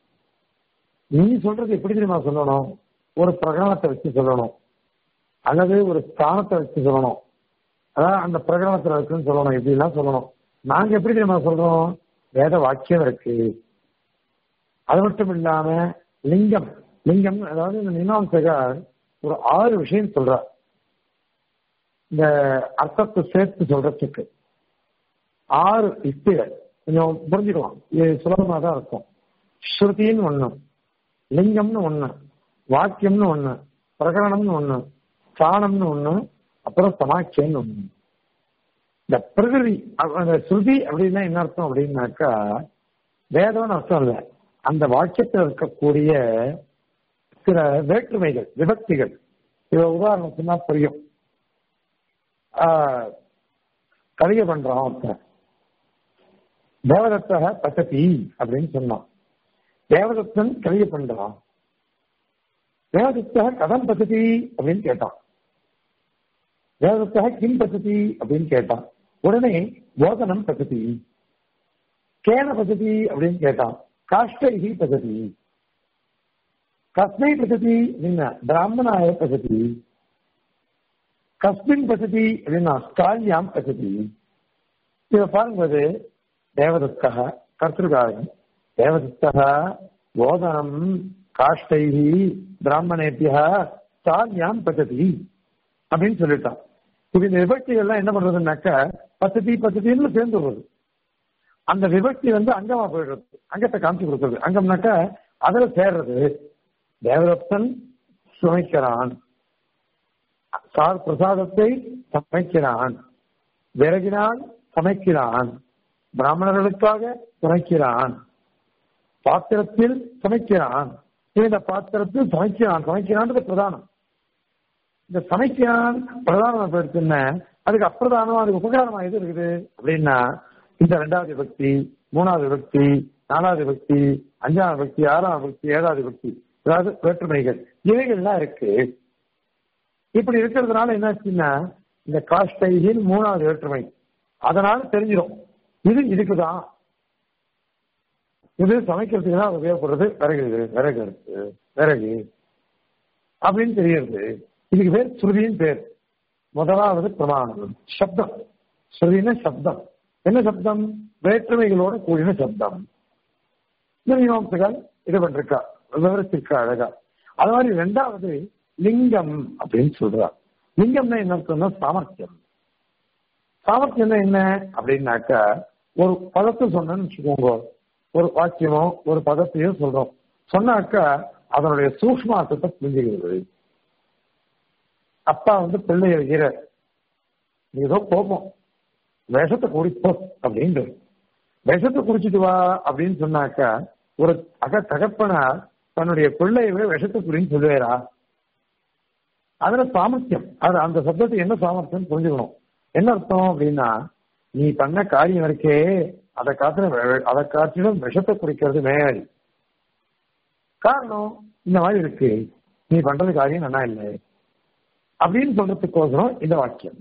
நீ சொல்றது எப்படி தெரியுமா சொல்லணும் ஒரு பிரகடனத்தை வச்சு சொல்லணும் அல்லது ஒரு ஸ்தானத்தை வச்சு சொல்லணும் அதான் அந்த பிரகடனத்துல இருக்குன்னு சொல்லணும் இப்படிலாம் சொல்லணும் நாங்க எப்படி தெரியுமா சொல்றோம் வேத வாக்கியம் இருக்கு அது மட்டும் இல்லாம லிங்கம் லிங்கம் அதாவது இந்த மீமாம்சகர் ஒரு ஆறு விஷயம் சொல்றார் இந்த அர்த்தத்தை சேர்த்து சொல்றதுக்கு ஆறு யுக்திகள் கொஞ்சம் புரிஞ்சுக்கலாம் இது சுலபமாக தான் இருக்கும் ஸ்ருதின்னு ஒண்ணு லிங்கம்னு ஒண்ணு வாக்கியம்னு ஒண்ணு பிரகரணம்னு ஒண்ணு ஸ்தானம்னு ஒண்ணு அப்புறம் சமாட்சியன்னு ஒண்ணு இந்த பிரகிருதி அ- அந்த ஸ்ருதி அப்படின்னா என்ன அர்த்தம் அப்படின்னாக்கா வேதம்னு அர்த்தம் இல்லை அந்த வாக்கியத்தில் இருக்கக்கூடிய சில வேற்றுமைகள் விபக்திகள் இவ உதாரணம் சொன்னா புரியும் ஆஹ், கலிக பண்றோம் ஒருத்தன். தேவதத்தக பசதி அப்படின்னு சொன்னான் தேவதத்தன் கலிக பண்றான் தேவதத்தக கதம் பசதி அப்படின்னு கேட்டான் தேவதத்தக கிம் பசதி அப்படின்னு கேட்டான் உடனே போதனம் பசதி கேன பசதி அப்படின்னு கேட்டான் காஷ்டைஹி பசதி கஸ்மை பசதி அப்படின்னா பிராமணாய பசதி கஸ்மின் பசதி அப்படின்னா ஸ்கால்யாம் பசதி இதை பார்க்கும்போது தேவதத்தக கர்த்திருக்காரன் தேவதத்தக போதனம் காஷ்டைஹி பிராமணேபியா ஸ்கால்யாம் பசதி அப்படின்னு சொல்லிட்டான் இப்ப இந்த விபக்திகள்லாம் என்ன பண்றதுன்னாக்கா பசதி பசதின்னு சேர்ந்து வருது அந்த விபக்தி வந்து அங்கமா போயிடுறது அங்கத்தை காமிச்சு கொடுக்குறது அங்கம்னாக்கா அதுல சேர்றது தேவதத்தன் சுமைக்கிறான் சார் பிரசாதத்தை சமைக்கிறான் விறகினால் சமைக்கிறான் பிராமணர்களுக்காக சமைக்கிறான் பாத்திரத்தில் சமைக்கிறான் இந்த பாத்திரத்தில் சமைக்கிறான் சமைக்கிறான்றது பிரதானம் இந்த சமைக்கிறான் பிரதானம் எடுத்துன்னா அதுக்கு அப்பிரதானம் அதுக்கு உபகாரமா எது இருக்குது அப்படின்னா இந்த ரெண்டாவது விபக்தி மூணாவது விபக்தி நாலாவது விபக்தி அஞ்சாவது விபக்தி ஆறாவது விபக்தி ஏழாவது விபக்தி அதாவது வேற்றுமைகள் இவைகள்லாம் இருக்கு இப்படி இருக்கிறதுனால என்னாச்சுன்னா இந்த காஷ்டைகின் மூணாவது வேற்றுமை அதனால தெரிஞ்சிடும் இது இதுக்குதான் இது சமைக்கிறதுக்கு தான் உபயோகப்படுறது விறகு இது, விறகு இருக்கு விறகு அப்படின்னு தெரியுது இதுக்கு பேர் ஸ்ருதியின் பேர் முதலாவது பிரமாணம் சப்தம் ஸ்ருதின சப்தம் என்ன சப்தம் வேற்றுமைகளோட கூடின சப்தம் இந்த மீமாம்சகால் இது பண்றா விவரத்திற்கு அழகா அது மாதிரி ரெண்டாவது லிங்கம் அப்படின்னு சொல்றா லிங்கம்னா என்ன அர்த்தம்னா சாமர்த்தியம் சாமர்த்தியம்னா என்ன அப்படின்னாக்கா ஒரு பதத்தை சொன்னேன்னு வச்சுக்கோங்க ஒரு வாக்கியமோ ஒரு பதத்தையோ சொல்றோம் சொன்னாக்கா அதனுடைய சூக்ஷ்மார்த்தத்தை புரிஞ்சுக்கிறது அப்பா வந்து பிள்ளைய வைக்கிற ஏதோ கோபம் விஷத்தை குடிப்போ அப்படின்றது விஷத்தை குடிச்சிட்டு வா அப்படின்னு சொன்னாக்கா ஒரு அக தகப்பனா தன்னுடைய பிள்ளையவே விஷத்தை குடின்னு சொல்லுவாரா அதுல சாமர்த்தியம் அது அந்த சப்தத்துக்கு என்ன சாமர்த்தியம் புரிஞ்சுக்கணும் என்ன அர்த்தம் அப்படின்னா நீ பண்ண காரியம் இருக்கே அதை காத்துல அதை காட்டிலும் விஷத்தை குடிக்கிறது மேலாடி காரணம் இந்த மாதிரி இருக்கு நீ பண்றது காரியம் நல்லா இல்லை அப்படின்னு சொல்றதுக்கோசரம் இந்த வாக்கியம்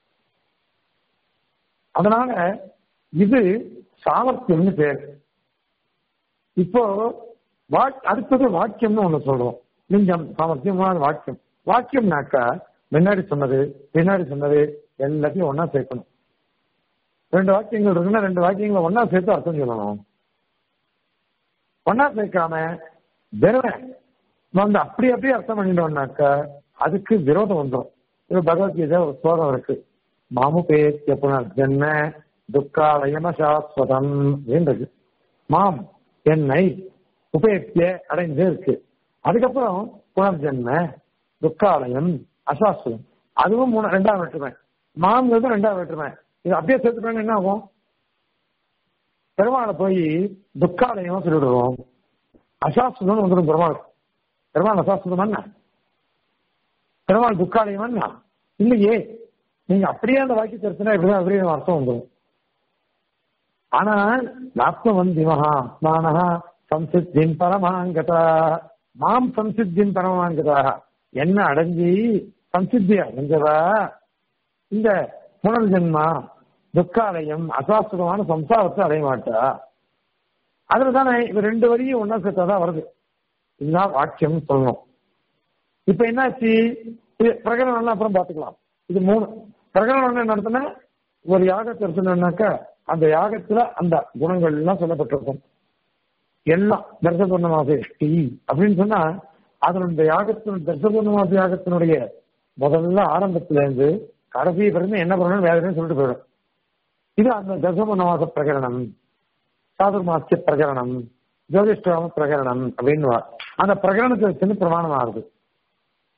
அதனால இது சாமர்த்தியம்னு பேர் இப்போ வாக் அடுத்தது வாக்கியம்னு ஒண்ணு சொல்றோம் லிங்கம் சாமர்த்தியமான வாக்கியம் வாக்கியம்னாக்கா முன்னாடி சொன்னது பின்னாடி சொன்னது எல்லாத்தையும் ஒண்ணா சேர்க்கணும் ரெண்டு வாக்கியங்கள் இருக்குன்னா ரெண்டு வாக்கியங்களை ஒண்ணா சேர்த்து அர்த்தம் சொல்லணும் ஒண்ணா சேர்க்காம வெறும் வந்து அப்படி அப்படியே அர்த்தம் பண்ணிட்டோம்னாக்கா அதுக்கு விரோதம் வந்துடும் இது பகவத்கீதை ஒரு ஸ்லோகம் இருக்கு மாமுபேத்திய புனர்ஜன்ம துக்காலயம சாஸ்வதம் அப்படின்றது மாம் என்னை உபேத்திய அடைஞ்சு இருக்கு அதுக்கப்புறம் புனர்ஜன்ம துக்காலயம் அசாஸ்வதம் அதுவும் மூணு ரெண்டாம் வேற்றுமை மாம்ங்கிறது ரெண்டாம் வேற்றுமை இது அப்படியே சேர்த்துட்டாங்க என்ன ஆகும் பெருமாளை போய் துக்காலயம் சொல்லிடுவோம் அசாஸ்வதம் வந்துடும் பெருமாள் பெருமாள் அசாஸ்வதம் என்ன பெருமாள் துக்காலயம் என்ன இல்லையே நீங்க அப்படியே அந்த வாக்கியத்தை எடுத்துனா இப்படிதான் அப்படியே அர்த்தம் வந்துடும் ஆனால் நாப்தம் திமஹா ஸ்நானஹா சம்சித்தின் பரமாங்கதா மாம் சம்சித்தின் பரமாங்கதா என்ன அடைஞ்சி சம்சித்தி அடைஞ்சதா இந்த புனர்ஜென்மா துக்காலயம் அசாஸ்திரமான சம்சாரத்தை அடைய மாட்டா அதுல தானே இது ரெண்டு வரியும் ஒன்னா சேர்த்தாதான் வருது இதுதான் வாக்கியம் சொல்லணும் இப்ப என்னாச்சு இது பிரகடனம் அப்புறம் பாத்துக்கலாம் இது மூணு பிரகடனம் நடத்தின ஒரு யாகத்தை எடுத்துனாக்கா அந்த யாகத்துல அந்த குணங்கள் எல்லாம் சொல்லப்பட்டிருக்கும் எல்லாம் தர்சபூர்ணமாச இஷ்டி அப்படின்னு சொன்னா அதுல இந்த யாகத்தின் தர்சபூர்ணமாச யாகத்தினுடைய முதல்ல ஆரம்பத்துல இருந்து கடைசி வரைக்கும் என்ன பண்ணணும் வேற எதுவும் சொல்லிட்டு போயிடும் இது அந்த தர்சபூர்ணமாச பிரகரணம் சாதுர்மாசிய பிரகரணம் ஜோதிஷ்டாம பிரகரணம் அப்படின்னு அந்த பிரகரணத்தை வச்சு பிரமாணம் ஆகுது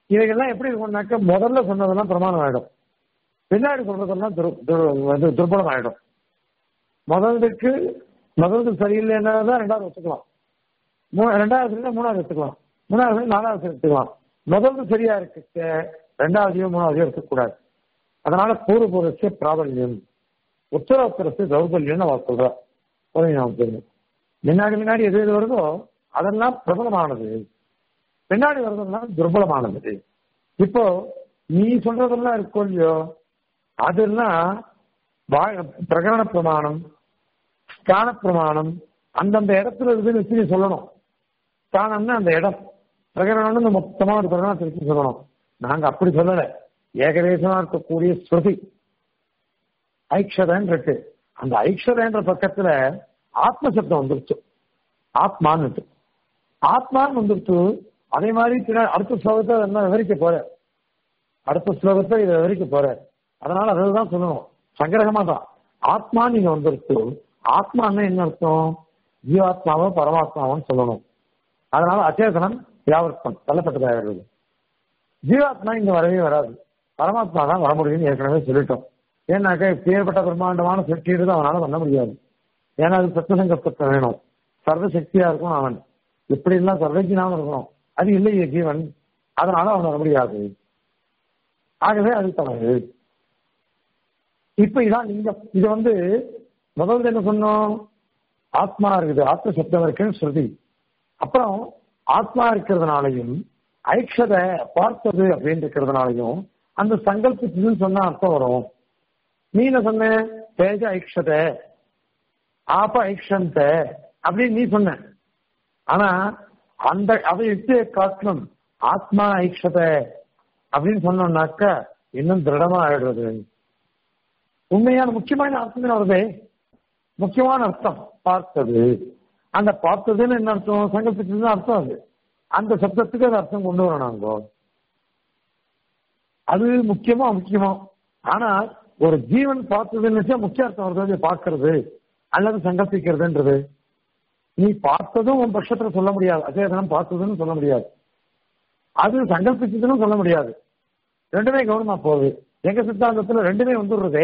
இவைகள்லாம் எப்படி இருக்கும்னாக்க முதல்ல சொன்னதெல்லாம் பிரமாணம் ஆயிடும் பின்னாடி சொல்றதெல்லாம் துர்- துர்- வந்து துர்பலம் ஆயிடும் முதலுக்கு முதலுக்கு சரியில்லைன்னா தான் ரெண்டாவது வச்சுக்கலாம் மூ- ரெண்டாவது சரியில்லை மூணாவது எடுத்துக்கலாம் மூணாவது சரி, நாலாவது சரி எடுத்துக்கலாம் முதல்ல சரியா இருக்கு ரெண்டாவதையோ மூணாவதையோ இருக்கக்கூடாது அதனால பூர்வ பூர்வசிய பிராபல்யம் உத்தரோத்தரத்து தௌர்பல்யம் அவ சொல்றா புரியுது நமக்கு தெரியும். முன்னாடி முன்னாடி எது எது வருதோ அதெல்லாம் பிரபலமானது பின்னாடி வர்றதெல்லாம் துர்பலமானது இப்போ நீ சொல்றதெல்லாம் இருக்கோ இல்லையோ அதெல்லாம் வா- பிரகரண பிரமாணம் ஸ்தான பிரமாணம் அந்தந்த இடத்துல இருக்குன்னு வச்சு நீ சொல்லணும் ஸ்தானம்னா அந்த இடம் பிரகரணம்னு இந்த மொத்தமா ஒரு பிரகரணத்தை வச்சு சொல்லணும் நாங்க அப்படி சொல்லல ஏகதேசமா இருக்கக்கூடிய ஸ்ருதி ஐக்ஷதன் இருக்கு அந்த ஐக்ஷதன்ற பக்கத்துல ஆத்ம சப்தம் வந்துருச்சு ஆத்மான்னு ஆத்மான்னு வந்துருச்சு அதே மாதிரி பின்னாடி அடுத்த ஸ்லோகத்தை என்ன விவரிக்க போற அடுத்த ஸ்லோகத்தை இதை விவரிக்க போற அதனால அதுதான் சொல்லணும் சங்கிரகமா தான் ஆத்மா நீங்க வந்துருச்சு ஆத்மான்னா என்ன அர்த்தம் ஜீவாத்மாவோ பரமாத்மாவோன்னு சொல்லணும் அதனால அச்சேதனம் வியாவர்த்தம் தள்ளப்பட்டதாகிறது ஜீவாத்மா இங்க வரவே வராது பரமாத்மா தான் வர முடியும்னு ஏற்கனவே சொல்லிட்டோம் ஏன்னாக்கா பேர்பட்ட பிரம்மாண்டமான சக்தியை தான் அவனால பண்ண முடியாது ஏன்னா அது சத்தசங்கப்பத்த வேணும் சர்வசக்தியா இருக்கும் அவன் இப்படி எல்லாம் சர்வஜனாவும் இருக்கணும் அது இல்லையே ஜீவன் அதனால அவன் வர முடியாது ஆகவே அது தவறு இப்ப இதான் லிங்கம் இது வந்து முதல்ல என்ன சொன்னோம் ஆத்மா இருக்குது ஆத்ம சப்தம் இருக்குன்னு ஸ்ருதி அப்புறம் ஆத்மா இருக்கிறதுனாலையும் ஐக்ஷத பார்த்தது அப்படின்னு இருக்கிறதுனாலையும் அந்த சங்கல்பத்துன்னு சொன்னா அர்த்தம் வரும் நீ என்ன சொன்ன தேஜ ஐக்ஷத ஆப ஐக்ஷந்த அப்படின்னு நீ சொன்ன ஆனா அந்த அதை யுக்தியை காட்டிலும் ஆத்மா ஐக்ஷத அப்படின்னு சொன்னோம்னாக்க இன்னும் திருடமா ஆயிடுறது உண்மையான முக்கியமான அர்த்தம் வருதே முக்கியமான அர்த்தம் பார்த்தது அந்த பார்த்ததுன்னு என்ன அர்த்தம் சங்கல்பத்துக்கு அர்த்தம் அது அந்த சப்தத்துக்கு அது அர்த்தம் கொண்டு வரணும் நாங்க அது முக்கியமா முக்கியமா ஆனா ஒரு ஜீவன் பார்த்ததுன்னு முக்கிய அர்த்தம் வருது பார்க்கறது அல்லது சங்கல்பிக்கிறதுன்றது நீ பார்த்ததும் உன் பட்சத்துல சொல்ல முடியாது அச்சேதனம் பார்த்ததுன்னு சொல்ல முடியாது அது சங்கல்பிச்சதுன்னு சொல்ல முடியாது ரெண்டுமே கவனமா போகுது எங்க சித்தாந்தத்துல ரெண்டுமே வந்துடுறதே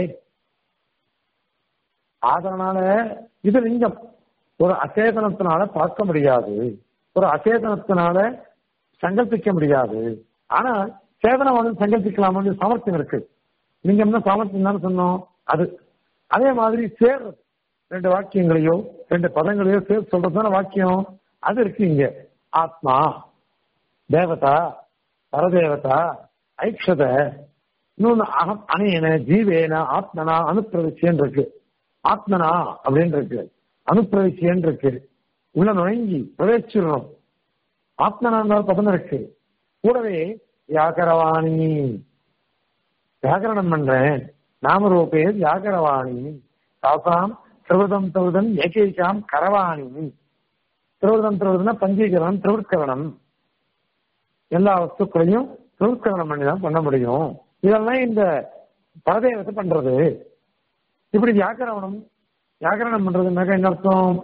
அதனால இது லிங்கம் ஒரு அச்சேதனத்தினால பார்க்க முடியாது ஒரு அச்சேதனத்தினால சங்கல்பிக்க முடியாது ஆனா சேதனம் வந்து சங்கல்பிக்கலாம்னு சாமர்த்தியம் இருக்கு லிங்கம்னா சாமர்த்தியம் தான் சொன்னோம் அது அதே மாதிரி சேர்றது ரெண்டு வாக்கியங்களையோ ரெண்டு பதங்களையோ சேர்த்து சொல்றதுதான வாக்கியம் அது இருக்கு இங்க ஆத்மா தேவதா பரதேவதா ஐக்ஷத இன்னொன்னு அகம் அணையன ஜீவேன ஆத்மனா அனுப்பிரவிச்சியன் இருக்கு ஆத்மனா அப்படின்னு இருக்கு அனுப்பிரவிச்சியன் இருக்கு உள்ள நுழைஞ்சி பிரவேசிச்சிடணும் ஆத்மனா பதம் இருக்கு கூடவே வியாகரவாணி வியாகரணம் பண்றேன் நாமரூபே வியாகரவாணி தாசாம் திருவிதம் திருவிதம் ஏகேகாம் கரவாணி திருவிதம் திருவிதம்னா பஞ்சீகரணம் திருவிற்கரணம் எல்லா வஸ்துக்களையும் திருவிற்கரணம் பண்ணி தான் பண்ண முடியும் இதெல்லாம் இந்த பரதேவத்தை பண்றது இப்படி வியாக்கரணம் வியாக்கரணம் பண்றதுனாக்க என்ன அர்த்தம்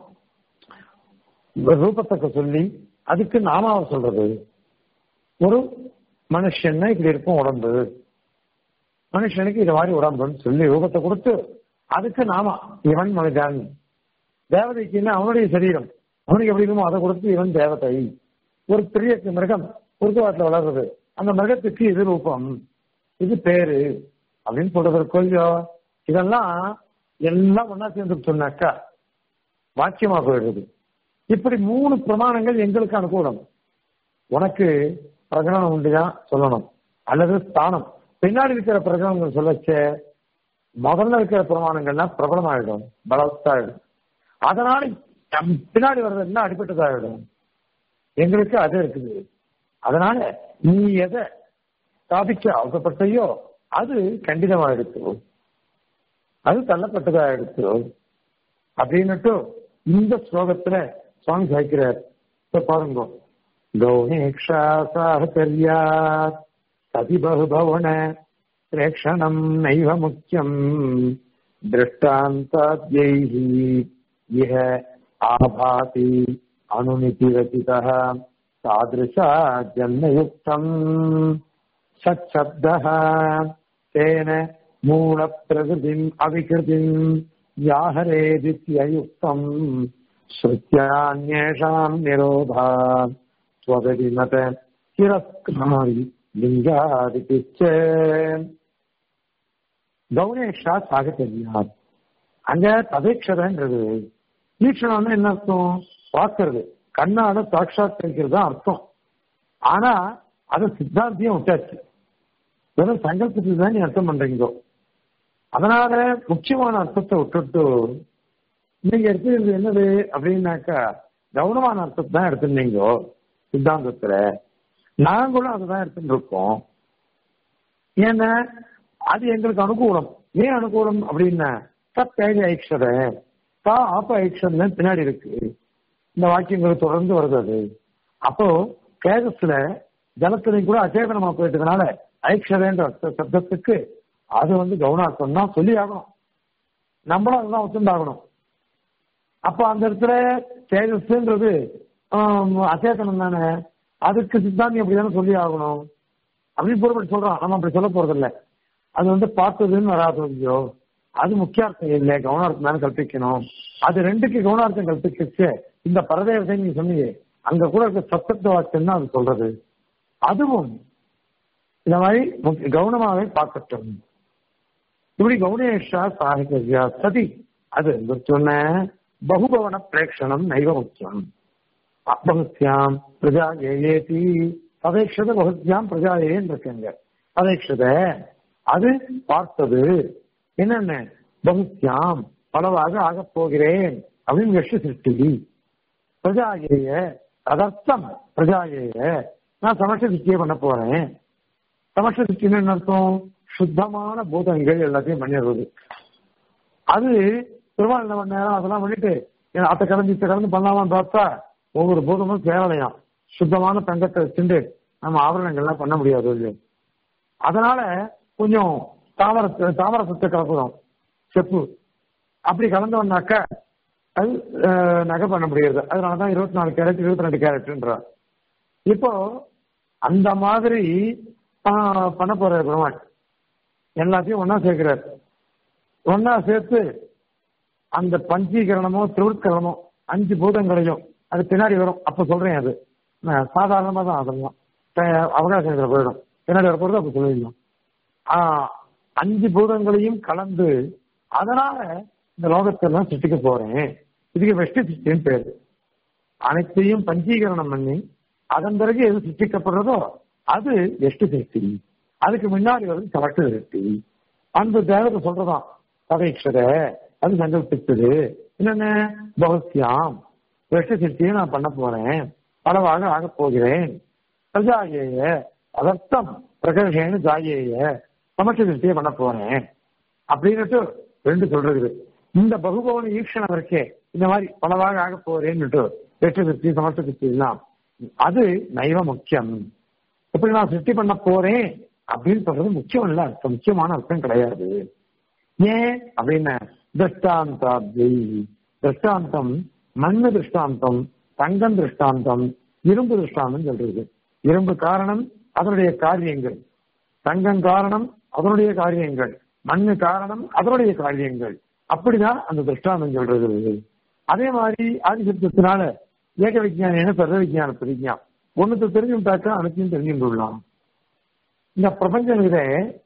ரூபத்தை சொல்லி அதுக்கு நாமாவை சொல்றது ஒரு மனுஷன்னா இப்படி இருக்கும் உடம்பு மனுஷனுக்கு இது மாதிரி உடம்புன்னு சொல்லி ரூபத்தை கொடுத்து அதுக்கு நாமா இவன் மனிதன் தேவதைக்குன்னா அவனுடைய சரீரம் அவனுக்கு எப்படி இருக்குமோ அதை கொடுத்து இவன் தேவதை ஒரு பெரிய மிருகம் குறுக்குவாட்டில் வளர்றது அந்த மிருகத்துக்கு இது ரூபம் இது பேரு அப்படின்னு சொல்றது கொல்லியோ இதெல்லாம் எல்லாம் ஒன்னா சேர்ந்து சொன்னாக்கா வாக்கியமா போயிடுது இப்படி மூணு பிரமாணங்கள் எங்களுக்கு அனுகூலம் உனக்கு பிரகடனம் உண்டுதான் சொல்லணும் அல்லது ஸ்தானம் பின்னாடி இருக்கிற பிரகடனங்கள் சொல்லச்ச முதல்ல இருக்கிற பிரமாணங்கள்லாம் பிரபலமாயிடும் பலவத்தாயிடும் அதனால நம் பின்னாடி வர்றதுலாம் அடிப்பட்டதாயிடும் எங்களுக்கு அது இருக்குது அதனால நீ எதை ஸ்தாபிக்க அவசப்பட்டையோ அது கண்டிதமா எடுத்து அது தள்ளப்பட்டதா எடுத்து அப்படின்னுட்டு இந்த ஸ்லோகத்துல சுவாமி சாய்க்கிறார் இப்ப பாருங்க கௌணேக்ஷா சாஹச்சரியா சதி பகுபவன பிரேக்ஷணம் நைவ முக்கியம் திருஷ்டாந்தாத்யைஹி இஹ ஆபாதி அனுநிதி ரச்சிதः தாதிருஷா ஜன்மயுக்தம் சச்சப்தः तेन मूलप्रकृतिम् अविकृतिम् व्याहरेदित्ययुक्तम् श्रुत्यान्येषाम् निरोधा त्वदभिमत तिरस्कारी लिङ्गादिति च கௌரேஷா சாகத்தெரியார் அங்க ததேக்ஷதன்றது ஈக்ஷணம்னு என்ன அர்த்தம் பார்க்கறது கண்ணால சாட்சாத்கரிக்கிறது தான் அர்த்தம் ஆனா அதை சித்தாந்தியம் விட்டாச்சு வெறும் சங்கல்பத்துக்கு தான் நீ அர்த்தம் பண்றீங்க அதனால முக்கியமான அர்த்தத்தை விட்டுட்டு நீங்க எடுத்துக்கிறது என்னது அப்படின்னாக்கா கவனமான அர்த்தத்தை தான் எடுத்துருந்தீங்க சித்தாந்தத்துல நாங்களும் அதை தான் எடுத்துட்டு இருக்கோம் ஏன்னா அது எங்களுக்கு அனுகூலம் ஏன் அனுகூலம் அப்படின்னா தப்பேக ஐக்ஷத தா ஆப்ப ஐக்ஷத பின்னாடி இருக்கு இந்த வாக்கியங்கள் தொடர்ந்து வருது அது அப்போ கேகஸ்ல ஜலத்திலையும் கூட அச்சேதனமா போயிட்டதுனால ஐக்ஷதன்ற சப்தத்துக்கு அது வந்து கவுனார்த்தம் தான் சொல்லி ஆகணும் நம்மளும் அதுதான் ஒத்துண்டாகணும் அப்போ அந்த இடத்துல தேஜஸ்ன்றது அச்சேதனம் தானே அதுக்கு சித்தாந்தி அப்படிதானே சொல்லி ஆகணும் அப்படின்னு பொறுப்பட்டு சொல்றான் நம்ம அப்படி சொல்ல போறது இல்லை அது வந்து பார்த்ததுன்னு வராதோ அது முக்கியார்த்தம் இல்லை கவனார்த்தம் தானே கல்பிக்கணும் அது ரெண்டுக்கு கவனார்த்தம் கல்பிச்சு இந்த பரதேவதை நீங்க சொன்னீங்க அங்க கூட இருக்க சத்தத்த வாக்கியம் தான் அது சொல்றது அதுவும் இந்த மாதிரி கவனமாவே பார்க்கட்டும் இப்படி கவுனேஷா சாகித்யா சதி அது சொன்ன பகுபவன பிரேக்ஷணம் நைவ முக்கியம் பகுத்தியாம் பிரஜா ஏஏதி பதேக்ஷத பகுத்தியாம் பிரஜா ஏன்னு இருக்குங்க பதேக்ஷத அது பார்த்தது என்னென்ன பகுத்தியாம் பலவாக ஆகப் போகிறேன் அப்படின்னு யஷ சிருஷ்டி பிரஜாயேய அதர்த்தம் பிரஜாயேய நான் சமஷ்ட சிருஷ்டியை பண்ண போறேன் சமஷ்ட சிருஷ்டின்னு என்ன அர்த்தம் சுத்தமான பூதங்கள் எல்லாத்தையும் பண்ணிடுறது அது பெருமாள் என்ன பண்ணாரோ அதெல்லாம் பண்ணிட்டு அத்தை கலந்து இத்த கலந்து பண்ணலாமான்னு பார்த்தா ஒவ்வொரு பூதமும் தேவலையாம் சுத்தமான தங்கத்தை வச்சுட்டு நம்ம ஆபரணங்கள்லாம் பண்ண முடியாது இல்லையோ அதனால கொஞ்சம் தாமர தாமர சத்தை கலப்புறோம் செப்பு அப்படி கலந்தோம்னாக்க அது நகை பண்ண முடியாது அதனாலதான் இருபத்தி நாலு கேரட் இருபத்தி ரெண்டு கேரட்ன்றா இப்போ அந்த மாதிரி பண்ண போற பெருமாள் எல்லாத்தையும் ஒன்னா சேர்க்கிறார் ஒன்னா சேர்த்து அந்த பஞ்சீகரணமோ திருவுட்கரணமோ அஞ்சு பூதங்களையும் அது பின்னாடி வரும் அப்ப சொல்றேன் அது சாதாரணமா தான் அதெல்லாம் அவகாசம் போயிடும் பின்னாடி வரப்போறது அப்ப சொல்லிடலாம் அஞ்சு பூதங்களையும் கலந்து அதனால இந்த லோகத்தெல்லாம் சிருஷ்டிக்க போறேன் இதுக்கு வெஷ்டி சிருஷ்டின்னு பேரு அனைத்தையும் பஞ்சீகரணம் பண்ணி அதன் பிறகு எது சிருஷ்டிக்கப்படுறதோ அது வெஷ்டி சிருஷ்டி அதுக்கு முன்னாடி வருது கலெக்டர் சிருஷ்டி அந்த தேவத்தை சொல்றதான் பதேட்சத அது சங்கல்பித்தது என்னென்ன பகஸ்யாம் வெஷ்டி சிருஷ்டியை நான் பண்ண போறேன் பலவாக ஆகப் போகிறேன் பிரஜாயேய அதர்த்தம் பிரகர்ஷேன்னு ஜாயேய சமட்ச திருஷ்டியை பண்ண போறேன் அப்படின்னுட்டு ரெண்டு சொல்றது இந்த பகுபவன ஈக்ஷணம் இருக்கே இந்த மாதிரி பலவாக ஆக போறேன்னுட்டு வெற்றி திருப்தி சமர்த்த திருப்தி எல்லாம் அது நைவ முக்கியம் எப்படி நான் சிருஷ்டி பண்ண போறேன் அப்படின்னு சொல்றது முக்கியம் இல்ல அர்த்தம் முக்கியமான அர்த்தம் கிடையாது ஏன் அப்படின்னு திருஷ்டாந்தாப்தி திருஷ்டாந்தம் மண்ணு திருஷ்டாந்தம் தங்கம் திருஷ்டாந்தம் இரும்பு திருஷ்டாந்தம் சொல்றது இரும்பு காரணம் அதனுடைய காரியங்கள் தங்கம் காரணம் அதனுடைய காரியங்கள் மண்ணு காரணம் அதனுடைய காரியங்கள் அப்படிதான் அந்த திருஷ்டாந்தம் சொல்றது அதே மாதிரி ஆதிசப்தத்தினால ஏக விஜயான சர்வ விஜயான பிரதிஜா ஒண்ணுத்தை தெரிஞ்சுட்டாக்கா அனைத்தையும் தெரிஞ்சு கொள்ளலாம் இந்த பிரபஞ்சம் இதே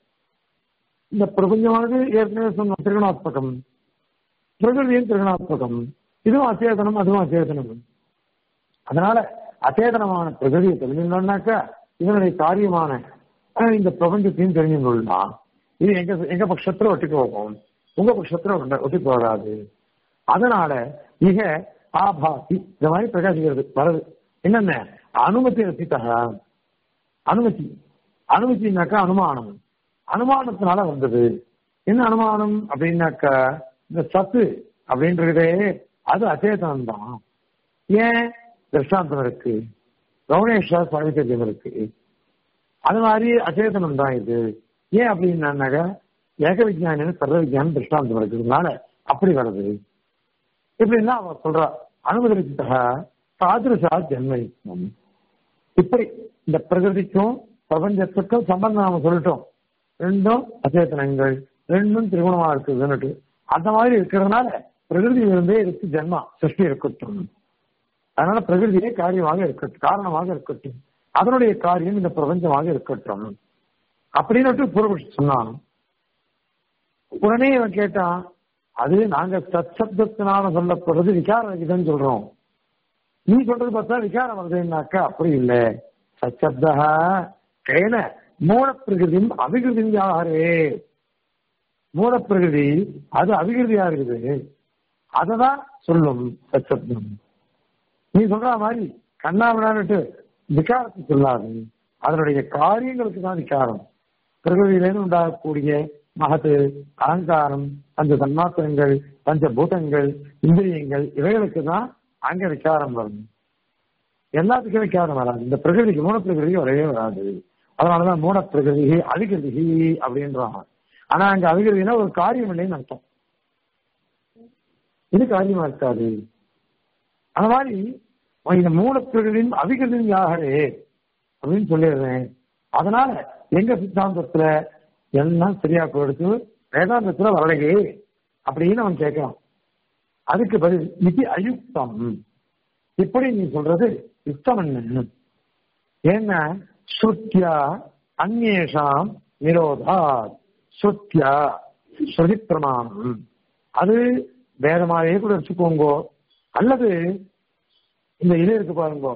இந்த பிரபஞ்சமானது ஏற்கனவே சொன்ன திருகணாத்மகம் பிரகிருதியும் திருகணாத்மகம் இதுவும் அச்சேதனம் அதுவும் அச்சேதனம் அதனால அச்சேதனமான பிரகிருதியை தெரிஞ்சுக்கணும்னாக்கா இதனுடைய காரியமான இந்த பிரபஞ்சத்தையும் தெரிஞ்சு கொள்ளலாம் இது எங்க எங்க பட்சத்துல ஒட்டி போகும் உங்க பட்சத்துல ஒட்டி போகாது அதனால மிக ஆபாசி இந்த மாதிரி பிரகாசிக்கிறது வருது என்னென்ன அனுமதி ரசித்தக அனுமதி அனுமதினாக்கா அனுமானம் அனுமானத்தினால வந்தது என்ன அனுமானம் அப்படின்னாக்கா இந்த சத்து அப்படின்றதே அது அச்சேதனம் தான் ஏன் திருஷ்டாந்தம் இருக்கு கவுனேஸ்வர சாகித்யம் இருக்கு அது மாதிரி அச்சேதனம் தான் இது ஏன் அப்படின்னாக்க ஏக விஜயானம் சர்வ விஜயானம் திருஷ்டாந்தம் இருக்கிறதுனால அப்படி வருது இப்படின்னா அவர் சொல்றா அனுமதித்தக சாதிருஷா ஜென்மயுக்தம் இப்படி இந்த பிரகிருதிக்கும் பிரபஞ்சத்துக்கும் சம்பந்தம் நாம சொல்லிட்டோம் ரெண்டும் அச்சேதனங்கள் ரெண்டும் திருகுணமா இருக்குதுன்னுட்டு அந்த மாதிரி இருக்கிறதுனால பிரகிருதியிலிருந்தே இருக்கு ஜென்மா சிருஷ்டி இருக்கட்டும் அதனால பிரகிருதியே காரியமாக இருக்கட்டும் காரணமாக இருக்கட்டும் அதனுடைய காரியம் இந்த பிரபஞ்சமாக இருக்கட்டும் அப்படின்னு பூர்வபட்சி சொன்னான் உடனே இவன் கேட்டான் அது நாங்க சத்சப்தத்தினால சொல்லப்படுறது விகார ரகிதம் சொல்றோம் நீ சொல்றது பார்த்தா விகாரம் வருதுன்னாக்கா அப்படி இல்லை சத்சப்தா கேன மூல பிரகிருதியும் அபிகிருதியும் யாரே மூல பிரகிருதி அது அபிகிருதியா இருக்குது அததான் சொல்லும் சத்சப்தம் நீ சொல்ற மாதிரி கண்ணாவிடான்ட்டு விகாரத்தை சொல்லாது அதனுடைய காரியங்களுக்கு தான் விகாரம் பிரகிருதியிலேருந்து உண்டாகக்கூடிய மகத்து அகங்காரம் பஞ்ச தன்மாத்திரங்கள் பஞ்ச பூதங்கள் இந்திரியங்கள் இவைகளுக்கு தான் அங்க விகாரம் வரும் எல்லாத்துக்கும் விகாரம் வராது இந்த பிரகிருதிக்கு மூல பிரகிருதி வரவே வராது அதனாலதான் மூல பிரகிருதி அவிகிருதி அப்படின்றாங்க ஆனா அங்க அவிகிருதினா ஒரு காரியம் இல்லைன்னு அர்த்தம் இது காரியமா இருக்காது அந்த மாதிரி இந்த மூல பிரகிருதியும் அவிகிருதியும் யாகரே அப்படின்னு சொல்லிடுறேன் அதனால எங்க சித்தாந்தத்துல எல்லாம் சரியா போயிடுச்சு வேதாந்தத்துல வரலையே அப்படின்னு அவன் கேட்கிறான் அதுக்கு பதில் இது அயுக்தம் இப்படி நீ சொல்றது யுக்தம் என்ன ஏன்னா ஸ்ருத்யா அந்நேஷாம் நிரோதா ஸ்ருத்யா ஸ்ருதி பிரமாணம் அது வேதமாவே கூட வச்சுக்கோங்கோ அல்லது இந்த இது இருக்கு பாருங்க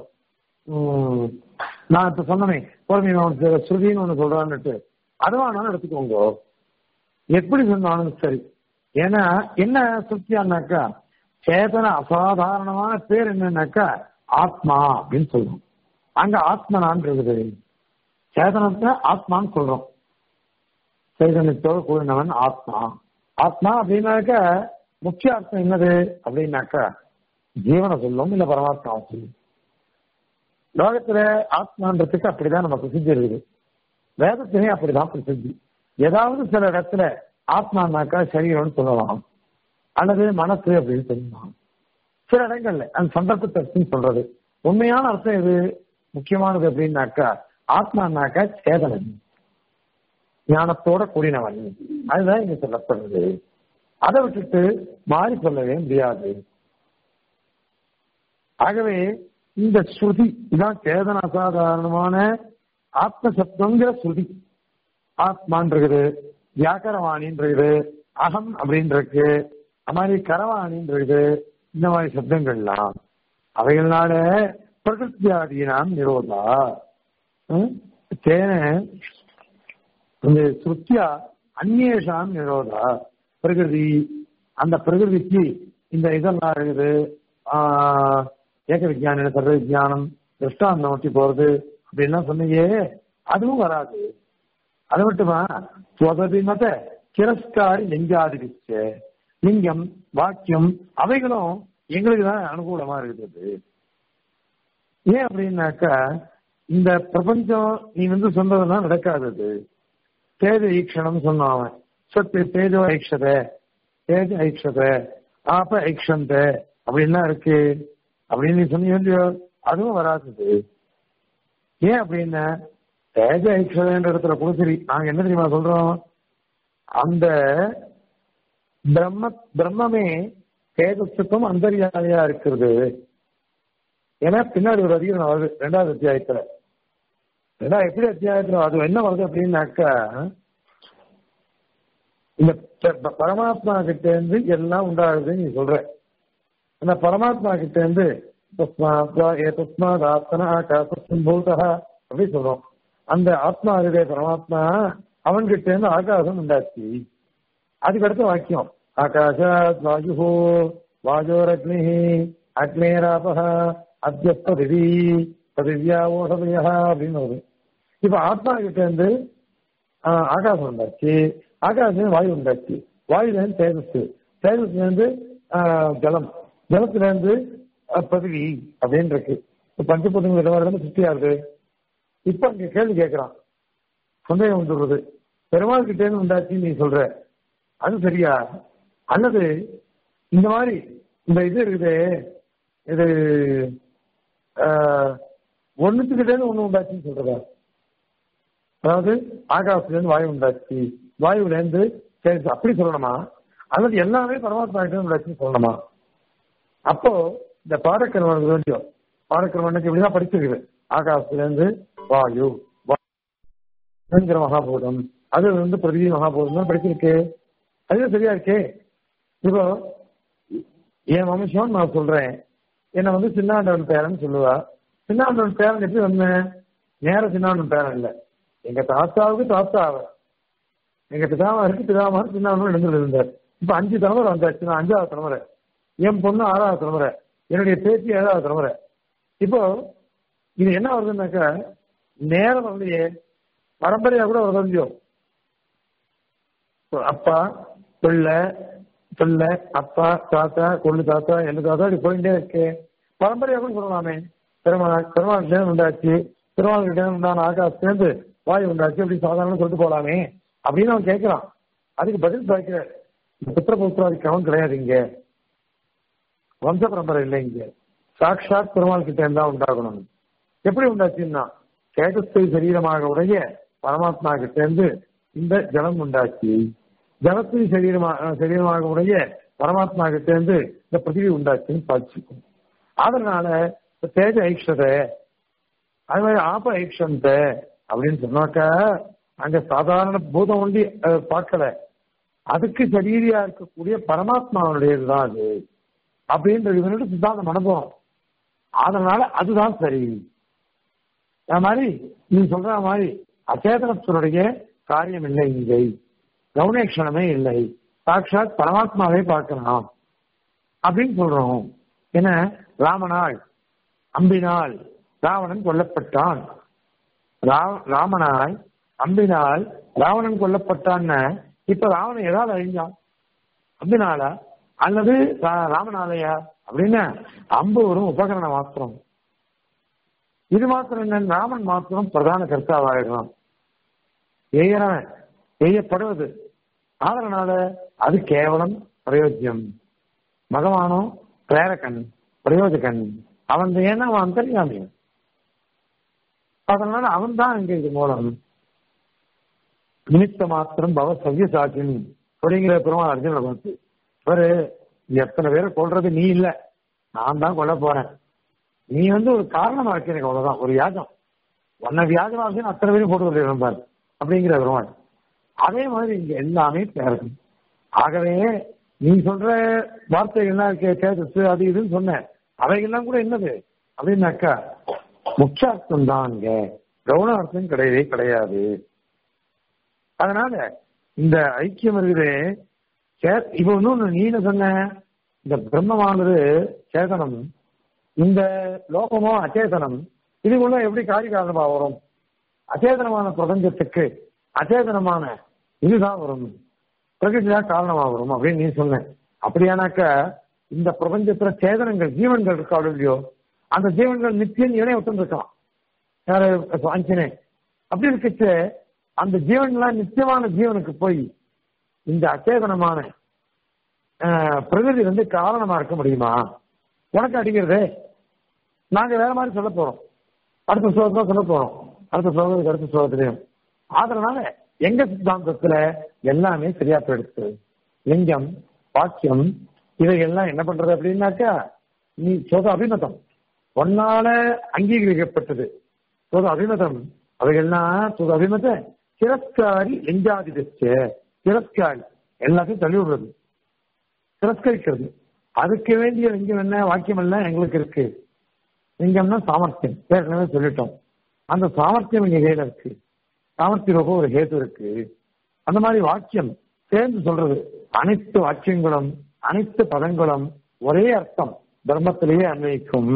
நான் இப்ப சொன்னேன் பொறுமை ஸ்ருதின்னு ஒண்ணு சொல்றான்னுட்டு அதுவானாலும் எடுத்துக்கோங்க எப்படி சொன்னாலும் சரி ஏன்னா என்ன சுத்தியானாக்கா சேதன அசாதாரணமான பேர் என்னன்னாக்கா ஆத்மா அப்படின்னு சொல்றோம் அங்க ஆத்மனான் இருக்குது சேதனத்தை ஆத்மான்னு சொல்றோம் சைதன்யத்தோடு கூடினவன் ஆத்மா ஆத்மா அப்படின்னாக்க முக்கிய அர்த்தம் என்னது அப்படின்னாக்கா ஜீவனை சொல்லும் இல்ல பரமாத்மாவை சொல்லும் லோகத்துல ஆத்மான்றதுக்கு அப்படிதான் நம்ம பிரசித்தி இருக்குது வேதத்திலே அப்படிதான் பிரசித்தி ஏதாவது சில இடத்துல ஆத்மானாக்கா சரீரம்னு சொல்லலாம் அல்லது மனசு அப்படின்னு சொல்லலாம் சில இடங்கள்ல அந்த சந்தர்ப்பத்தை சொல்றது உண்மையான அர்த்தம் எது முக்கியமானது அப்படின்னாக்கா ஆத்மானாக்கா சேதனன் ஞானத்தோட கூடினவன் அதுதான் இங்க சொல்லப்படுறது அதை விட்டுட்டு மாறி சொல்லவே முடியாது ஆகவே இந்த ஸ்ருதி இதான் சேதன அசாதாரணமான ஆத்ம சப்தங்கிற ஸ்ருதி ஆத்மான்றது வியாக்கரவாணின்றது அகம் அப்படின்றது அது மாதிரி கரவாணின்றது இந்த மாதிரி சப்தங்கள்லாம் அவைகள்னால பிரகிருத்தியாதீனாம் நிரோதா தேன இந்த ஸ்ருத்தியா அந்நேஷாம் நிரோதா பிரகிருதி அந்த பிரகிருதிக்கு இந்த இதெல்லாம் இருக்குது ஏக விஜயானம் சர்வ விஜயானம் திருஷ்டாந்தம் ஒட்டி போறது அப்படின்லாம் சொன்னீங்க அதுவும் வராது அது மட்டுமா ஸ்வதபிமத திரஸ்காரி லிங்காதிபிச்ச லிங்கம் வாக்கியம் அவைகளும் எங்களுக்கு தான் அனுகூலமா இருக்குது ஏன் அப்படின்னாக்கா இந்த பிரபஞ்சம் நீ வந்து சொன்னதெல்லாம் நடக்காதது தேஜ ஈக்ஷணம் சொன்னான் சத்து தேஜோ ஐக்ஷத தேஜ ஐக்ஷத ஆப்ப ஐக்ஷந்த அப்படின்லாம் இருக்கு அப்படின்னு நீ சொன்னீங்க அதுவும் வராதது ஏன் அப்படின்னா தேஜ ஐக்ஷதன்ற இடத்துல கூட சரி நாங்க என்ன தெரியுமா சொல்றோம் அந்த பிரம்ம பிரம்மமே தேஜஸுக்கும் அந்தரியாதையா இருக்கிறது ஏன்னா பின்னாடி ஒரு அதிகம் வருது ரெண்டாவது அத்தியாயத்துல ரெண்டாவது எப்படி அத்தியாயத்துல அது என்ன வருது அப்படின்னாக்கா இந்த பரமாத்மா கிட்ட இருந்து எல்லாம் உண்டாகுதுன்னு நீ சொல்ற அந்த பரமாத்மா கிட்ட இருந்து அப்படி சொல்றோம் அந்த ஆத்மா இருக்கிற பரமாத்மா அவன்கிட்ட இருந்து ஆகாசம் உண்டாச்சு அதுக்கு அடுத்த வாக்கியம் ஆகாஷாத் வாயு வாஜோரக்னி அக்னேராபக அத்தியஸ்திவி பதிவ்யா ஓஷபயா அப்படின்னு வருது இப்ப ஆத்மா கிட்ட இருந்து ஆகாசம் உண்டாச்சு ஆகாசம் வாயு உண்டாச்சு வாயுல இருந்து தேஜஸ் தேஜஸ்ல இருந்து ஜலம் ஜலத்துல இருந்து பதிவி அப்படின்னு இருக்கு பஞ்சபூதங்கள் இடவரம் சுத்தியா இருக்கு இப்ப அங்க கேள்வி கேட்கிறான் சந்தேகம் வந்துடுறது பெருமாள் கிட்டே இருந்து உண்டாச்சு நீ சொல்ற அது சரியா அல்லது இந்த மாதிரி இந்த இது இருக்குது இது ஒன்னுத்துக்கிட்டே இருந்து ஒண்ணு உண்டாச்சுன்னு சொல்றதா அதாவது ஆகாசத்துல இருந்து வாயு உண்டாச்சு வாயுல இருந்து சரி அப்படி சொல்லணுமா அல்லது எல்லாமே பரமாத்மா கிட்ட உண்டாச்சுன்னு சொல்லணுமா அப்போ இந்த பாடக்கிரமணம் வேண்டியோ பாடக்கிரமணுக்கு இப்படிதான் படிச்சிருக்குது ஆகாசத்துல இருந்து வாயு வாயுங்கிற மகாபூதம் அது வந்து பிரதி மகாபூதம் படிச்சிருக்கு அது சரியா இருக்கே இப்போ என் வம்சம் நான் சொல்றேன் என்ன வந்து சின்னாண்டவன் பேரன் சொல்லுவா சின்னாண்டவன் பேரன் எப்படி வந்தேன் நேர சின்னாண்டவன் பேரன் இல்ல எங்க தாத்தாவுக்கு தாத்தா அவர் எங்க பிதாமாருக்கு பிதாமார் சின்னாண்டவன் இடத்துல இருந்தார் இப்ப அஞ்சு தலைமுறை வந்தாச்சு நான் அஞ்சாவது தலைமுறை என் பொண்ணு ஆறாவது தலைமுறை என்னுடைய பேத்தி ஏழாவது தலைமுறை இப்போ இது என்ன வருதுன்னாக்கா நேரம் வரலையே பரம்பரையா கூட வருதோ அப்பா பிள்ளை பிள்ளை அப்பா தாத்தா கொள்ளு தாத்தா என்ன தாத்தா இப்படி போயிட்டே இருக்கு பரம்பரையா கூட சொல்லலாமே பெருமாள் பெருமாள் தேவன் உண்டாச்சு பெருமாள் கிட்ட உண்டான ஆகாஷ் சேர்ந்து வாயு உண்டாச்சு அப்படி சாதாரண சொல்லிட்டு போலாமே அப்படின்னு அவன் கேட்கிறான் அதுக்கு பதில் பார்க்கிற புத்திர புத்திராதி கிரமம் கிடையாது இங்க வம்ச பரம்பரை இல்லை இங்க சாட்சாத் பெருமாள் கிட்ட இருந்தா உண்டாகணும் எப்படி உண்டாச்சுன்னா சேகஸ்தை சரீரமாக உடைய பரமாத்மா கிட்ட இருந்து இந்த ஜலம் உண்டாச்சு ஜலத்தின் சரீரமாக சரீரமாக உடைய பரமாத்மா கிட்ட இருந்து இந்த பிருத்திவி உண்டாச்சுன்னு பாதிச்சுக்கும் அதனால இப்ப தேஜ ஐக்ஷதை அது மாதிரி ஆப ஐக்ஷந்த அப்படின்னு சொன்னாக்கா அங்க சாதாரண பூதம் ஒண்டி அஹ், பார்க்கல அதுக்கு சரீரியா இருக்கக்கூடிய பரமாத்மாவுடையதுதான் அது அப்படின்றது இவனோட சித்தாந்தம் அனுபவம் அதனால அதுதான் சரி அது மாதிரி நீ சொல்ற மாதிரி அச்சேதனத்தினுடைய காரியம் இல்லை இங்கே கவுனேக்ஷணமே இல்லை சாட்சாத் பரமாத்மாவை பார்க்கலாம் அப்படின்னு சொல்றோம் என்ன ராமனால் அம்பினால் ராவணன் கொல்லப்பட்டான் ரா- ராமனாய் அம்பினால் ராவணன் கொல்லப்பட்டான்னு இப்ப ராவணன் ஏதாவது அழிஞ்சான் அம்பினாலா அல்லது ரா- ராமனாலயா அப்படின்னு அம்பு ஒரு உபகரண மாத்திரம் இது மாத்திரம் என்ன ராமன் மாத்திரம் பிரதான கர்த்தாவாயிடலாம் எய்யறவன் எய்யப்படுவது அதனால அது கேவலம் பிரயோஜ்யம் பகவானோ பிரேரகன் பிரயோஜகன் அவன் ஏன்னா அவன் அந்தர்யாமி அதனால அவன் தான் இங்க இது மூலம் நிமித்த மாத்திரம் பவ சவ்ய சாட்சியம் அப்படிங்கிற பெருமாள் அர்ஜுன பார்த்து இவரு எத்தனை பேரை கொல்றது நீ இல்ல நான் தான் கொல்ல போறேன் நீ வந்து ஒரு காரணமா இருக்க எனக்கு அவ்வளவுதான் ஒரு வியாஜம் உன்னை வியாஜமா இருக்கு அத்தனை பேரும் போட்டு கொண்டு பாரு அப்படிங்கிற பெருமாள் அதே மாதிரி இங்க எல்லாமே பேரகம் ஆகவே நீ சொல்ற வார்த்தைகள்லாம் இருக்கே தேஜஸ் அது இதுன்னு சொன்னேன் அவைகள்லாம் கூட என்னது அப்படின்னாக்கா முக்கியார்த்தம் தான் இங்க கவுன அர்த்தம் கிடையவே கிடையாது அதனால இந்த ஐக்கியம் இருக்குது சே- இப்ப இன்னொன்னு நீ என்ன சொன்ன இந்த பிரம்மமானது சேதனம் இந்த லோகமோ அச்சேதனம் இதுக்குள்ள எப்படி காரிய காரணமா வரும் அச்சேதனமான பிரபஞ்சத்துக்கு அச்சேதனமான இதுதான் வரும் பிரகிருதி தான் காரணமா வரும் அப்படின்னு நீ சொன்ன அப்படியானாக்க இந்த பிரபஞ்சத்துல சேதனங்கள் ஜீவன்கள் இருக்கா இல்லையோ அந்த ஜீவன்கள் நித்தியம் இணைய ஒத்துன்னு இருக்கான் யாரு வாங்கினே அப்படி இருக்கச்சு அந்த ஜீவன்லாம் நித்தியமான ஜீவனுக்கு போய் இந்த அச்சேதனமான ஆஹ், பிரகிருதி வந்து காரணமா இருக்க முடியுமா உனக்கு அடிக்கிறதே நாங்க வேற மாதிரி சொல்ல போறோம் அடுத்த ஸ்லோகத்துல சொல்ல போறோம் அடுத்த ஸ்லோகத்துக்கு அடுத்த ஸ்லோகத்திலையும் அதனால எங்க சித்தாந்தத்துல எல்லாமே சரியா போயிடுச்சு லிங்கம் வாக்கியம் இவைகள்லாம் என்ன பண்றது அப்படின்னாக்கா நீ சோத அபிமதம் ஒன்னால அங்கீகரிக்கப்பட்டது சோத அபிமதம் அவைகள்லாம் சோத அபிமத திரஸ்காரி எஞ்சாதிதச்ச திரஸ்காரி எல்லாத்தையும் தள்ளி விடுறது திரஸ்கரிக்கிறது அதுக்கு வேண்டிய லிங்கம் என்ன வாக்கியம் எல்லாம் எங்களுக்கு இருக்கு லிங்கம்னா சாமர்த்தியம் ஏற்கனவே சொல்லிட்டோம் அந்த சாமர்த்தியம் இங்க கையில இருக்கு சாமர்த்திய ரூபம் ஒரு ஹேது இருக்கு அந்த மாதிரி வாக்கியம் சேர்ந்து சொல்றது அனைத்து வாக்கியங்களும் அனைத்து பதங்களும் ஒரே அர்த்தம் தர்மத்திலேயே அன்வயிக்கும்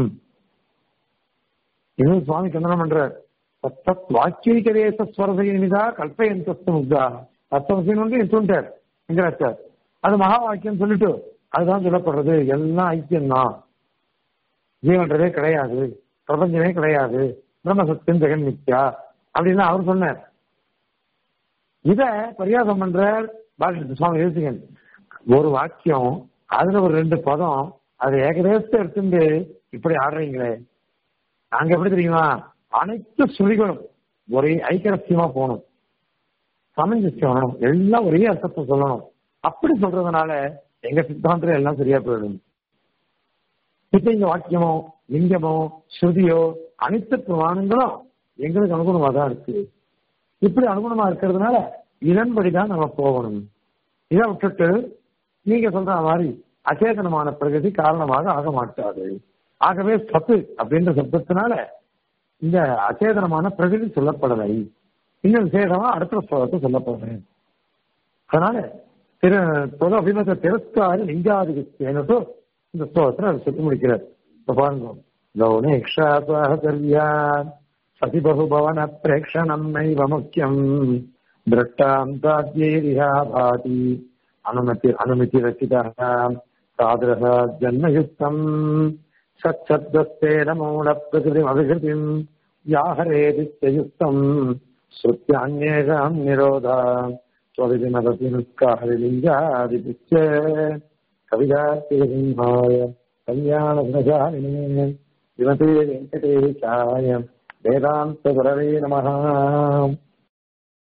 இது சுவாமி கந்தனம் பண்ற தத் வாக்கியகரேச ஸ்வரசையினிதா கல்பயந்தஸ்து முக்தா தத்துவசின் வந்து சொல்லிட்டார் என்கிறாச்சார் அது மகா வாக்கியம் சொல்லிட்டு அதுதான் சொல்லப்படுறது எல்லாம் ஐக்கியம் தான் ஜீவன்றதே கிடையாது பிரபஞ்சமே கிடையாது பிரம்மசத்தியம் ஜெகன் மித்யா அப்படின்னு அவர் சொன்னார் இத பரியாசம் பண்ற பாரதி சுவாமி யோசிக்கன் ஒரு வாக்கியம் அதுல ஒரு ரெண்டு பதம் அது ஏகதேசத்தை எடுத்துட்டு இப்படி ஆடுறீங்களே நாங்க எப்படி தெரியுமா அனைத்து சுழிகளும் ஒரே ஐக்கரசியமா போகணும் சமஞ்சசியம் வரணும் எல்லாம் ஒரே அர்த்தத்தை சொல்லணும் அப்படி சொல்றதுனால எங்க சித்தாந்தத்துல எல்லாம் சரியா போயிடும் இப்ப இங்க வாக்கியமோ லிங்கமோ ஸ்ருதியோ அனைத்து பிரமாணங்களும் எங்களுக்கு அனுகுணமா தான் இருக்கு இப்படி அனுகுணமா இருக்கிறதுனால இதன்படிதான் நம்ம போகணும் இதை விட்டுட்டு நீங்க சொல்ற மாதிரி அச்சேதனமான பிரகதி காரணமாக ஆக மாட்டாது ஆகவே சத்து அப்படின்ற சப்தத்தினால இந்த அச்சேதனமான பிரகதி சொல்லப்படலை இன்னும் விசேஷமா அடுத்த ஸ்லோகத்தை சொல்லப்படுறேன் அதனால திரு தொலை அபிமத திரஸ்காரி லிங்காதிகத்தேனோ இந்த ஸ்லோகத்தை அவர் சொல்லி முடிக்கிறார் இப்ப பாருங்க கௌனேக்ஷாத்வாஹர்யான் சதி பகுபவன பிரேக்ஷணம் நைவ முக்கியம் திருஷ்டாந்தாத்யேரிஹா பாதி அனுமதி அனுமதி ரச்சிதः தாதிரः ஜன்மயுக்தம் சச்சப்தஸ்தேன மூல பிரகிருதிம் அபிகிருதிம் யாஹரேதித்யயுக்தம் ஸ்ருத்யான்யேஷாம் நிரோதா त्वविधिमदति निष्काहलिङ्गादिपिच्च कविदार्तिकसिंहाय कल्याणगुणशालिने श्रीमते वेङ्कटेशाय वेदान्तगुरवे नमः